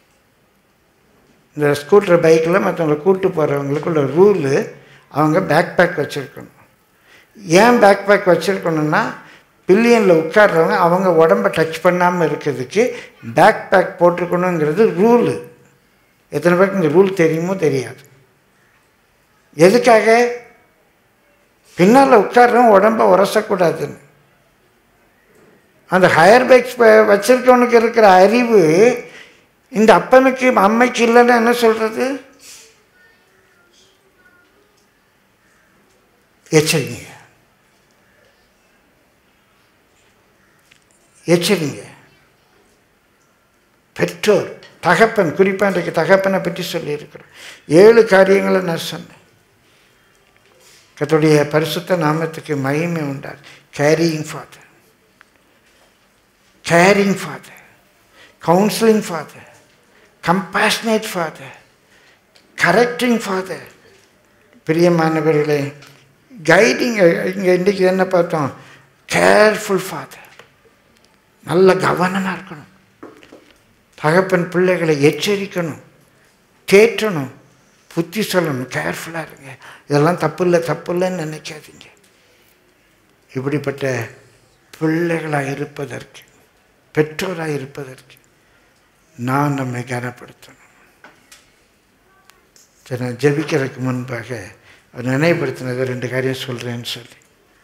இந்த ஸ்கூட்டர் பைக்கில் மற்றவங்களை கூட்டு போகிறவங்களுக்குள்ள ரூலு அவங்க பேக் பேக் வச்சுருக்கணும் ஏன் பேக் பேக் வச்சுருக்கணும்னா பில்லியனில் உட்கார்றவங்க அவங்க உடம்ப டச் பண்ணாமல் இருக்கிறதுக்கு பேக் பேக் போட்டிருக்கணுங்கிறது ரூலு எத்தனை பேருக்கு இந்த ரூல் தெரியுமோ தெரியாது எதுக்காக பின்னால் உட்கார்றவன் உடம்ப உரசக்கூடாதுன்னு அந்த ஹயர் பைக்ஸ் வச்சிருக்கவனுக்கு இருக்கிற அறிவு இந்த அப்பனுக்கு அம்மைக்கு இல்லைன்னா என்ன சொல்றது எச்சரிங்க எச்சரிங்க பெற்றோர் தகப்பன் குறிப்பாக இன்றைக்கு தகப்பனை பற்றி சொல்லியிருக்கிறோம் ஏழு காரியங்களை நான் சொன்னேன் கர்த்தருடைய பரிசுத்த நாமத்துக்கு மகிமை உண்டார் carrying father caring father counselling father compassionate father correcting father பிரியமானவர்களே கைடிங் இங்கே இன்றைக்கி என்ன பார்த்தோம் கேர்ஃபுல் ஃபாதர் நல்ல கவனமாக இருக்கணும் தகப்பன் பிள்ளைகளை எச்சரிக்கணும் தேற்றணும் புத்தி சொல்லணும் கேர்ஃபுல்லாக இருங்க இதெல்லாம் தப்பு இல்லை தப்பு இல்லைன்னு நினைக்காதீங்க இப்படிப்பட்ட பிள்ளைகளாக இருப்பதற்கு பெற்றோராக இருப்பதற்கு நான் நம்மை கனப்படுத்தணும் சரி நான் ஜெபிக்கிறதுக்கு முன்பாக அவர் நினைவுபடுத்தினது ரெண்டு காரியம் சொல்கிறேன்னு சொல்லி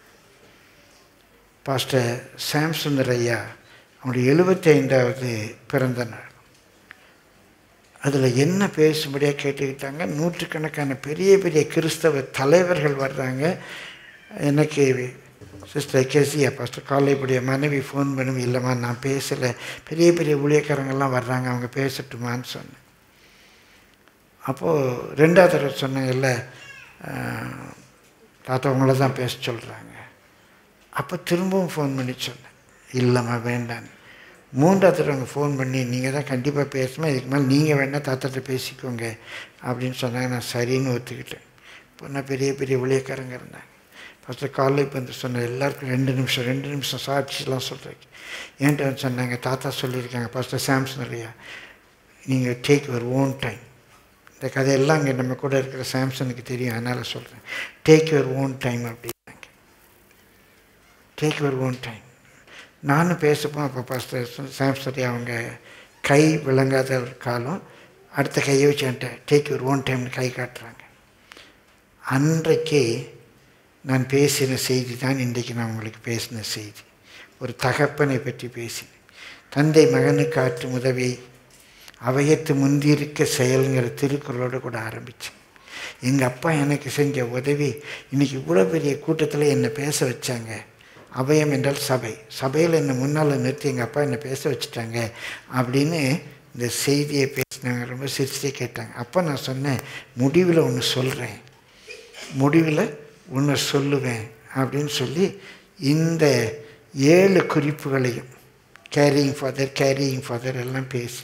பாஸ்டர் சாம் சுந்தர் ஐயா அவனுடைய எழுபத்தி ஐந்தாவது பிறந்த நாள் அதில் என்ன பேசும்படியாக கேட்டுக்கிட்டாங்க நூற்றுக்கணக்கான பெரிய பெரிய கிறிஸ்தவ தலைவர்கள் வர்றாங்க எனக்கு சிஸ்டர் கேசியா பாஸ்டர் காலைப்புடைய மனைவி ஃபோன் பண்ணி இல்லைம்மா நான் பேசலை பெரிய பெரிய ஊழியக்காரங்கெல்லாம் வர்றாங்க அவங்க பேசட்டுமான்னு சொன்னேன் அப்போது ரெண்டாவது தடவை சொன்னாங்கல்ல ஆஹ், தாத்தா உங்களை தான் பேச சொல்கிறாங்க அப்போ திரும்பவும் ஃபோன் பண்ணி சொன்னேன் இல்லைம்மா வேண்டான்னு மூன்றாவது தடவை அவங்க ஃபோன் பண்ணி நீங்கள் தான் கண்டிப்பாக பேசணும் இதுக்கு மேலே நீங்கள் வேணால் தாத்தாட்ட பேசிக்கோங்க அப்படின்னு சொன்னாங்க நான் சரின்னு ஒத்துக்கிட்டேன் அப்போனா பெரிய பெரிய ஊழியக்காரங்க இருந்தாங்க ஃபஸ்ட்டு காலையில் இப்போ வந்து சொன்ன எல்லாருக்கும் ரெண்டு நிமிஷம் ரெண்டு நிமிஷம் சாட்சிலாம் சொல்கிறீங்க ஏன்ட்ட வந்து சொன்னாங்க தாத்தா சொல்லியிருக்காங்க ஃபஸ்ட்டு சாம்சன் இல்லையா நீங்கள் டேக் யுவர் ஓன் டைம் இந்த கதையெல்லாம் இங்கே நம்ம கூட இருக்கிற சாம்சனுக்கு தெரியும் அதனால் சொல்கிறேன் டேக் யுவர் ஓன் டைம் அப்படின்னாங்க டேக் யுவர் ஓன் டைம் நானும் பேசப்போ அப்போ பாஸ்டர் சாம்சரி அவங்க கை விளங்காத ஒரு காலம் அடுத்த கையை வச்சு என்கிட்ட டேக் யுவர் ஓன் டைம்னு கை காட்டுறாங்க அன்றைக்கே நான் பேசின செய்தி தான் இன்றைக்கு நான் உங்களுக்கு பேசின செய்தி ஒரு தகப்பனை பற்றி பேசினேன் தந்தை மகனுக்கு ஆற்றும் உதவி அவையத்து முந்தியிருக்க செயல்ங்கிற திருக்குறளோடு கூட ஆரம்பித்தேன் எங்கள் அப்பா எனக்கு செஞ்ச உதவி இன்னைக்கு இவ்வளோ பெரிய கூட்டத்தில் என்னை பேச வச்சாங்க அபயம் என்றால் சபை சபையில் என்னை முன்னால் நிறுத்தி எங்கள் அப்பா என்னை பேச வச்சுட்டாங்க அப்படின்னு இந்த செய்தியை பேசினாங்க ரொம்ப சிரிச்சுட்டே கேட்டாங்க அப்போ நான் சொன்னேன் முடிவில் ஒன்று சொல்கிறேன் முடிவில் ஒன்று சொல்லுவேன் அப்படின்னு சொல்லி இந்த ஏழு குறிப்புகளையும் கேரியிங் ஃபாதர் கேரியிங் ஃபாதர் எல்லாம் பேசி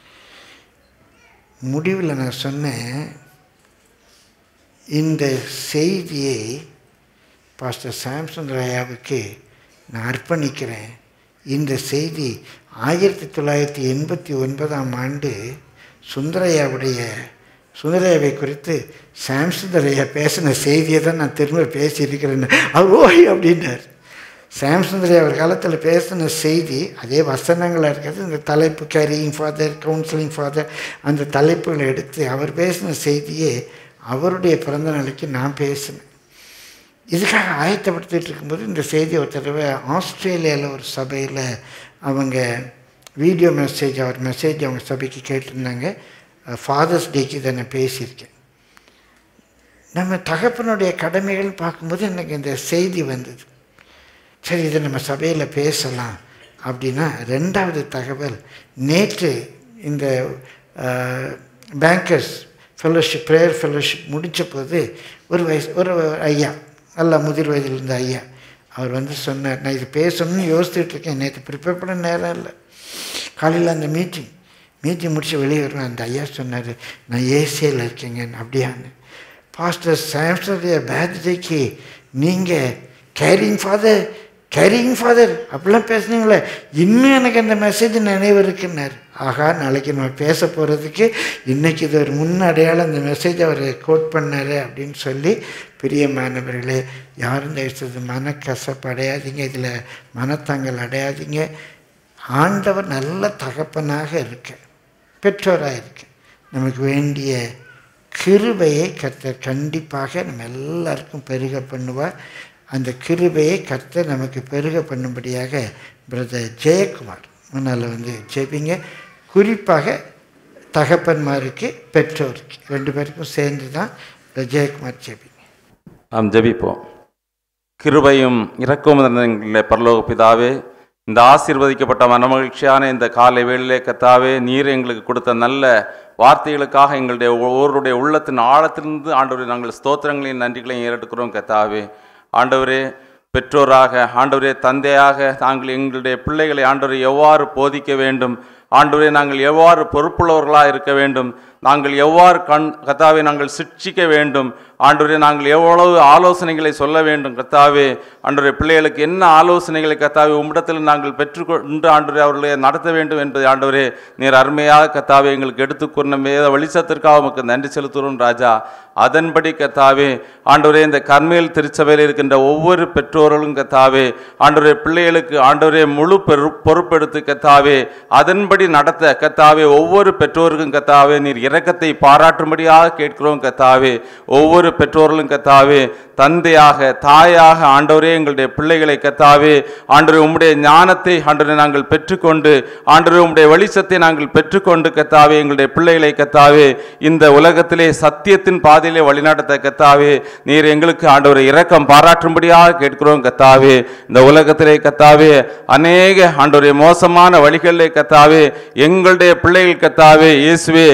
முடிவில் நான் சொன்னேன் இந்த செய்தியை பாஸ்டர் சாம்சன் ராயாவுக்கு நான் அர்ப்பணிக்கிறேன் இந்த செய்தி ஆயிரத்தி தொள்ளாயிரத்தி எண்பத்தி ஒன்பதாம் ஆண்டு சுந்தரையாவுடைய சுந்தரையாவை குறித்து சாம்சுந்தரையா பேசின செய்தியை தான் நான் திரும்ப பேசியிருக்கிறேன்னு அவர் ஓய் அப்படின்னார் சாம்சுந்தரையா அவர் காலத்தில் பேசின செய்தி அதே வசனங்களாக இருக்கிறது இந்த தலைப்பு கேரியிங் ஃபாதர் கவுன்சிலிங் ஃபாதர் அந்த தலைப்புகளை எடுத்து அவர் பேசின செய்தியே அவருடைய பிறந்த நாளைக்கு நான் பேசினேன் இதுக்காக ஆயத்தப்படுத்திட்டு இருக்கும்போது இந்த செய்தி ஒரு தடவை ஆஸ்திரேலியாவில் ஒரு சபையில் அவங்க வீடியோ மெசேஜ் அவர் மெசேஜ் அவங்க சபைக்கு கேட்டிருந்தாங்க ஃபாதர்ஸ் டேக்கு இதை நான் பேசியிருக்கேன் நம்ம தகப்பனுடைய கடமைகள் பார்க்கும்போது எனக்கு இந்த செய்தி வந்தது சரி இதை நம்ம சபையில் பேசலாம் அப்படின்னா ரெண்டாவது தகவல் நேற்று இந்த பேங்கர்ஸ் ஃபெல்லோஷிப் ப்ரேயர் ஃபெல்லோஷிப் முடித்த போது ஒரு வயசு ஒரு ஐயா நல்ல முதிர் வயதில் இருந்த ஐயா அவர் வந்து சொன்னார் நான் இது பேசணும்னு யோசிச்சுட்டு இருக்கேன் நேற்று ப்ரிப்பேர் பண்ண நேரம் இல்லை காலையில் அந்த மீட்டிங் மீட்டிங் முடிச்சு வெளியே வருவேன் அந்த ஐயா சொன்னார் நான் ஏசியில் இருக்கேங்க அப்படியான்னு பாஸ்டர் சாம்சனுடைய பேர்த்டேக்கு நீங்கள் கேரிங் ஃபாதர் கேரிங் ஃபாதர் அப்படிலாம் பேசுனீங்களே இன்னும் எனக்கு அந்த மெசேஜ் நினைவு இருக்குன்னாரு ஆகா நாளைக்கு நம்ம பேச போகிறதுக்கு இன்றைக்கி இது ஒரு முன் அடையாளம் அந்த மெசேஜ் அவர் கோட் பண்ணார் அப்படின்னு சொல்லி பிரியமானவர்களே யாரும் தயவுசெய்து மனக்கசப்பு அடையாதீங்க இதில் மனத்தாங்கல் அடையாதீங்க ஆண்டவர் நல்ல தகப்பனாக இருக்க பெற்றோராக இருக்க நமக்கு வேண்டிய கிருபையை கர்த்தர் கண்டிப்பாக நம்ம எல்லாருக்கும் பெருக பண்ணுவார் அந்த கிருபையை கர்த்தர் நமக்கு பெருக பண்ணும்படியாக பிரதர் ஜெயக்குமார் முன்னால் வந்து ஜெபிங்க குறிப்பாக தகப்பன்மாருக்கு பெற்றோருக்கு ரெண்டு பேருக்கும் சேர்ந்து தான் ஜெயக்குமார் ஜெபிங்க நாம் ஜெபிப்போம் கிருபையும் இறக்கும் எங்களை பரலோக பிதாவே இந்த ஆசீர்வதிக்கப்பட்ட மனமகிழ்ச்சியான இந்த காலை வேளையிலே கத்தாவே நீர் எங்களுக்கு கொடுத்த நல்ல வார்த்தைகளுக்காக எங்களுடைய ஒவ்வொருடைய உள்ளத்தின் ஆழத்திலிருந்து ஆண்டவரை நாங்கள் ஸ்தோத்திரங்களையும் நன்றிகளையும் ஏறெடுக்கிறோம் கத்தாவே ஆண்டவரே பெற்றோராக ஆண்டவரே தந்தையாக நாங்கள் எங்களுடைய பிள்ளைகளை ஆண்டவரை எவ்வாறு போதிக்க வேண்டும் ஆண்டவரே நாங்கள் எவ்வாறு பொறுப்புள்ளவர்களாக இருக்க வேண்டும் நாங்கள் எவ்வாறு கண் கத்தாவை நாங்கள் சிக்ஷிக்க வேண்டும் ஆண்டவரே நாங்கள் எவ்வளவு ஆலோசனைகளை சொல்ல வேண்டும் கத்தாவே ஆண்டவரே பிள்ளைகளுக்கு என்ன ஆலோசனைகளை கத்தாவே உம்மிடத்தில் நாங்கள் பெற்றுக்கொண்டு ஆண்டவரே அவர்களை நடத்த வேண்டும் என்பதை ஆண்டவரே நீர் அருமையாக கத்தாவே எங்களுக்கு எடுத்துக்கொண்ட வேத வெளிச்சத்திற்காக உமக்கு நன்றி செலுத்துகிறோம் ராஜா அதன்படி கத்தாவே ஆண்டவரே இந்த கர்மேல் திருச்சபையில் இருக்கின்ற ஒவ்வொரு பெற்றோர்களும் கத்தாவே ஆண்டவரே பிள்ளைகளுக்கு ஆண்டவரே முழு பெரு பொறுப்பெடுத்து கத்தாவே அதன்படி நடத்த கத்தாவே ஒவ்வொரு பெற்றோருக்கும் கத்தாவே நீர் இரக்கத்தை பாராட்டும்படியாக கேட்கிறோம் கத்தாவே ஒவ்வொரு பெற்றோர்களும் கத்தாவே தந்தையாக தாயாக ஆண்டவரே எங்களுடைய பிள்ளைகளை கத்தாவே ஆண்டவரே உம்முடைய ஞானத்தை ஆண்டவரே நாங்கள் பெற்றுக்கொண்டு ஆண்டவரே உம்முடைய வெளிச்சத்தை நாங்கள் பெற்றுக்கொண்டு கத்தாவே எங்களுடைய பிள்ளைகளை கத்தாவே இந்த உலகத்திலே சத்தியத்தின் பாதையிலே வழிநடத்த கத்தாவே நீர் எங்களுக்கு ஆண்டவரை இரக்கம் பாராட்டும்படியாக கேட்கிறோம் கத்தாவே இந்த உலகத்திலே கத்தாவே அநேக ஆண்டவரே மோசமான வழிகளிலே கத்தாவே எங்களுடைய பிள்ளைகள் கத்தாவே இயேசுவே வெளி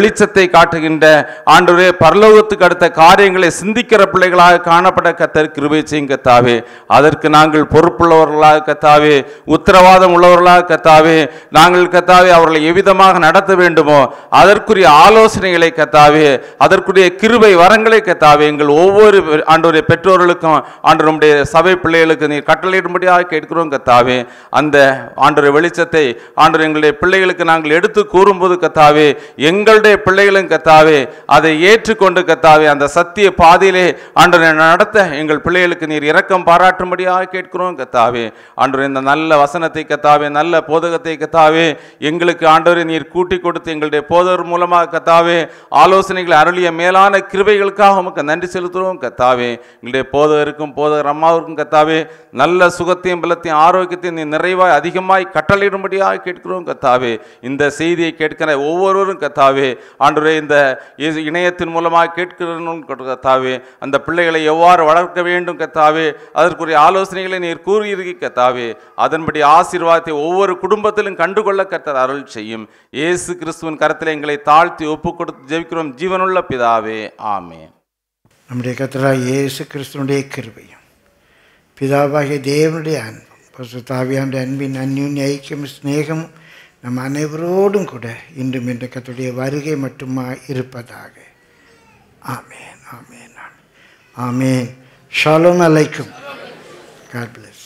வெளிச்சத்தை காட்டுகின்ற ஆண்டவரே பரலோகத்துக்கு அடுத்த காரியங்களை சிந்திக்கிற பிள்ளைகளாக காணப்பட கத்தர் கிருபை செய்யும் கத்தாவே அதற்கு நாங்கள் பொறுப்புள்ளவர்களாக கத்தாவே உத்தரவாதம் உள்ளவர்களாக கத்தாவே நாங்கள் கத்தாவே அவர்களை எவ்விதமாக நடத்த வேண்டுமோ அதற்குரிய ஆலோசனைகளை கத்தாவே அதற்குரிய கிருபை வரங்களை கத்தாவே எங்கள் ஒவ்வொரு ஆண்டோடைய பெற்றோர்களுக்கும் ஆண்டு நம்முடைய சபை பிள்ளைகளுக்கு நீர் கட்டளையிடும்படியாக கேட்கிறோம் கத்தாவே அந்த ஆண்டோடைய வெளிச்சத்தை ஆண்டவர் எங்களுடைய பிள்ளைகளுக்கு நாங்கள் எடுத்து கூறும்போது கத்தாவே எங்களுடைய பிள்ளைகளும் கத்தாவே அதை ஏற்றுக்கொண்டு கத்தாவே அந்த சத்திய பாதையிலே ஆண்டவரை நடத்த எங்கள் பிள்ளைகளுக்கு நீர் இரக்கம் பாராட்டும்படியாக கேட்கிறோம் கத்தாவே ஆண்டவர் இந்த நல்ல வசனத்தை கத்தாவே நல்ல போதகத்தை கத்தாவே எங்களுக்கு ஆண்டவரை நீர் கூட்டி கொடுத்து எங்களுடைய போதகர் மூலமாக கத்தாவே ஆலோசனைகளை அருளிய மேலான கிருபைகளுக்காக உமக்கு நன்றி செலுத்துகிறோம் கத்தாவே எங்களுடைய போதகருக்கும் போதகர் அம்மாவிற்கும் கத்தாவே நல்ல சுகத்தையும் பலத்தையும் ஆரோக்கியத்தையும் நீ நிறைவாய் அதிகமாய் கட்டளையிடும்படியாக கேட்கிறோம் கத்தாவே இந்த செய்தியை கேட்கிற ஒவ்வொருவரும் கத்தாவே ஆண்டவரே இந்த இ- இணையத்தின் மூலமாக கேட்கிறோம் கத்தாவே அந்த பிள்ளைகளை எவ்வாறு வளர்க்க வேண்டும் கத்தாவே அதற்குரிய ஆலோசனைகளை நீர் கூறியிருக்கி கத்தாவே அதன்படி ஆசீர்வாதத்தை ஒவ்வொரு குடும்பத்திலும் கண்டுகொள்ள கத்தர் அருள் செய்யும் இயேசு கிறிஸ்துவின் கரத்தில் எங்களை தாழ்த்தி ஒப்பு கொடுத்து ஜெபிக்கிறோம் ஜீவனுள்ள பிதாவே ஆமென் நம்முடைய கத்தராய் இயேசு கிறிஸ்துனுடைய கிருபையும் பிதாவாகிய தேவனுடைய அன்பும் பசுதாவியாண்ட அன்பின் அந்யுன்ய ஐக்கியம் சிநேகமும் நம் அனைவரோடும் கூட இன்றும் என்ற கத்துடைய வருகை மட்டுமா இருப்பதாக ஆமேன் ஆமேன் ஆமேன் ஆமேன் ஷாலோம் அலைக்கும் காட் பிளஸ்